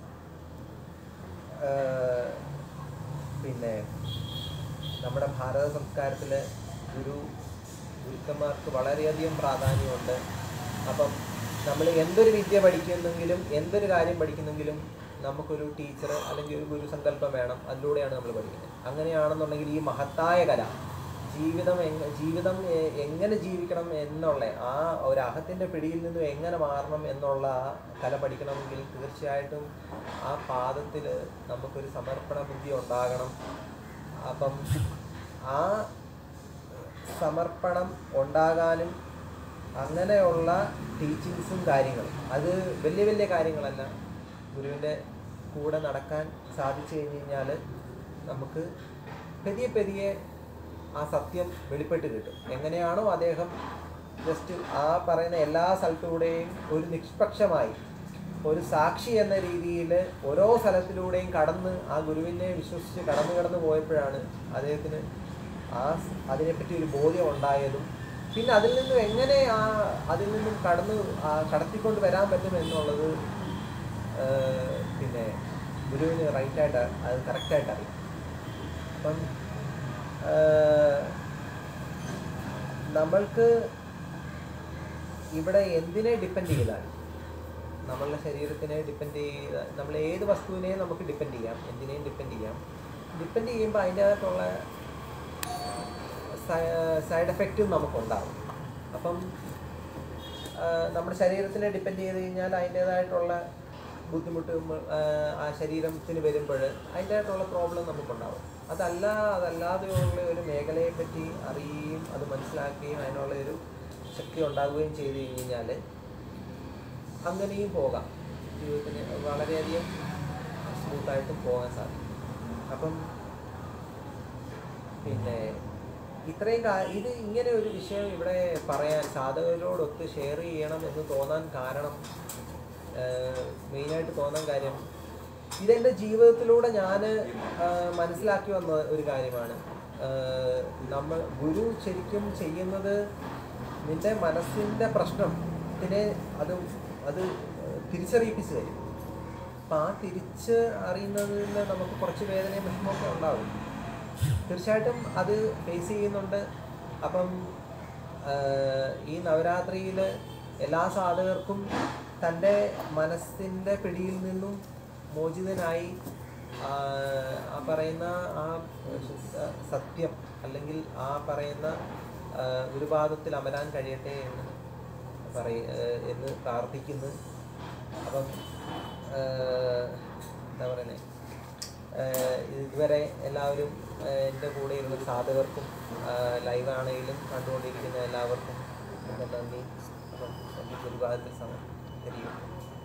ആ, പിന്നെ നമ്മുടെ ഭാരത സംസ്കാരത്തിൽ ഗുരു ഗുരുക്കന്മാർക്ക് വളരെയധികം പ്രാധാന്യമുണ്ട് അപ്പം നമ്മൾ എന്തൊരു വിദ്യ പഠിക്കുന്നെങ്കിലും എന്തൊരു കാര്യം പഠിക്കുന്നെങ്കിലും നമുക്കൊരു ടീച്ചർ അല്ലെങ്കിൽ ഒരു ഗുരുസങ്കല്പം വേണം അതിലൂടെയാണ് നമ്മൾ പഠിക്കുന്നത് അങ്ങനെയാണെന്നുണ്ടെങ്കിൽ ഈ മഹത്തായ കല ജീവിതം എങ്ങ ജീവിതം എ- എങ്ങനെ ജീവിക്കണം എന്നുള്ള ആ ഒരു അഹത്തിൻ്റെ പിടിയിൽ നിന്നും എങ്ങനെ മാറണം എന്നുള്ള ആ കല പഠിക്കണമെങ്കിൽ തീർച്ചയായിട്ടും ആ പാദത്തിൽ നമുക്കൊരു സമർപ്പണ ബുദ്ധി ഉണ്ടാകണം അപ്പം ആ സമർപ്പണം ഉണ്ടാകാനും അങ്ങനെയുള്ള ടീച്ചിങ്സും കാര്യങ്ങളും അത് വലിയ വലിയ കാര്യങ്ങളല്ല ഗുരുവിൻ്റെ കൂടെ നടക്കാൻ സാധിച്ചു കഴിഞ്ഞ് കഴിഞ്ഞാൽ നമുക്ക് പെതിയെ പെതിയെ ആ സത്യം വെളിപ്പെട്ട് കിട്ടും എങ്ങനെയാണോ അദ്ദേഹം ജസ്റ്റ് ആ പറയുന്ന എല്ലാ സ്ഥലത്തൂടെയും ഒരു നിഷ്പക്ഷമായി ഒരു സാക്ഷി എന്ന രീതിയിൽ ഓരോ സ്ഥലത്തിലൂടെയും കടന്ന് ആ ഗുരുവിനെ വിശ്വസിച്ച് കടന്നു കടന്നു പോയപ്പോഴാണ് അദ്ദേഹത്തിന് ആ സ് അതിനെപ്പറ്റി ഒരു ബോധ്യം ഉണ്ടായതും പിന്നെ അതിൽ നിന്നും എങ്ങനെ ആ അതിൽ നിന്നും കടന്നു ആ കടത്തിക്കൊണ്ട് വരാൻ പറ്റും എന്നുള്ളത് ഏഹ്, പിന്നെ ഗുരുവിന് റൈറ്റായിട്ട് അത് കറക്റ്റായിട്ട് അറിയാം അപ്പം ഏഹ്, നമ്മൾക്ക് ഇവിടെ എന്തിനെ ഡിപ്പെൻഡ് ചെയ്താൽ നമ്മളുടെ ശരീരത്തിനെ ഡിപ്പെൻഡ് ചെയ്ത നമ്മൾ ഏത് വസ്തുവിനെയും നമുക്ക് ഡിപ്പെൻഡ് ചെയ്യാം എന്തിനേയും ഡിപ്പെൻഡ് ചെയ്യാം ഡിപ്പെൻഡ് ചെയ്യുമ്പോൾ അതിൻ്റകത്തുള്ള സൈഡ് എഫക്റ്റും നമുക്കുണ്ടാവും അപ്പം ആ, നമ്മുടെ ശരീരത്തിനെ ഡിപ്പെൻഡ് ചെയ്ത് കഴിഞ്ഞാൽ അതിൻ്റേതായിട്ടുള്ള ബുദ്ധിമുട്ടും ആ, ആ ശരീരത്തിന് വരുമ്പോൾ അതിൻ്റേതായിട്ടുള്ള പ്രോബ്ലം നമുക്കുണ്ടാവും അതല്ല അതല്ലാതെയുള്ള ഒരു മേഖലയെ പറ്റി അറിയുകയും അത് മനസ്സിലാക്കുകയും അതിനുള്ള ഒരു ശക്തി ഉണ്ടാവുകയും ചെയ്ത് കഴിഞ്ഞാൽ അങ്ങനെയും പോകാം ജീവിതത്തിന് വളരെയധികം സ്മൂത്തായിട്ടും പോകാൻ സാധിക്കും അപ്പം പിന്നെ ഇത്രയും കാ ഇത് ഇങ്ങനെ ഒരു വിഷയം ഇവിടെ പറയാൻ സാധകരോടൊത്ത് ഷെയർ ചെയ്യണം എന്ന് തോന്നാൻ കാരണം മെയിനായിട്ട് തോന്നാൻ കാര്യം ഇതെൻ്റെ ജീവിതത്തിലൂടെ ഞാൻ മനസ്സിലാക്കി വന്ന ഒരു കാര്യമാണ് ആഹ് നമ്മൾ ഗുരു ശരിക്കും ചെയ്യുന്നത് നിന്റെ മനസ്സിൻ്റെ പ്രശ്നത്തിനെ അത് അത് തിരിച്ചറിയിപ്പിച്ച് തരും അപ്പം ആ തിരിച്ച് അറിയുന്നതിൽ നമുക്ക് കുറച്ച് വേദനയും വിഷമമൊക്കെ ഉണ്ടാവും തീർച്ചയായിട്ടും അത് ഫേസ് ചെയ്യുന്നുണ്ട് അപ്പം ആഹ് ഈ നവരാത്രിയിൽ എല്ലാ സാധകർക്കും തൻ്റെ മനസ്സിൻ്റെ പിടിയിൽ നിന്നും മോചിതനായി ആഹ് ആ പറയുന്ന ആ ശുദ്ധ സത്യം അല്ലെങ്കിൽ ആ പറയുന്ന ആഹ് ഗുരുപാദത്തിൽ അമരാൻ കഴിയട്ടെ എന്ന് പറയ ആഹ് എന്ന് പ്രാർത്ഥിക്കുന്നു അപ്പം ആഹ് എന്താ പറയുന്നത് ഇതുവരെ എല്ലാവരും ആഹ് എൻ്റെ കൂടെ ഇരുന്ന സാധകർക്കും ലൈവ് ആണെങ്കിലും കണ്ടുകൊണ്ടിരിക്കുന്ന എല്ലാവർക്കും എൻ്റെ നന്ദി അപ്പം എൻ്റെ ഗുരുപാദത്തിൽ സമർപ്പിക്കുന്നു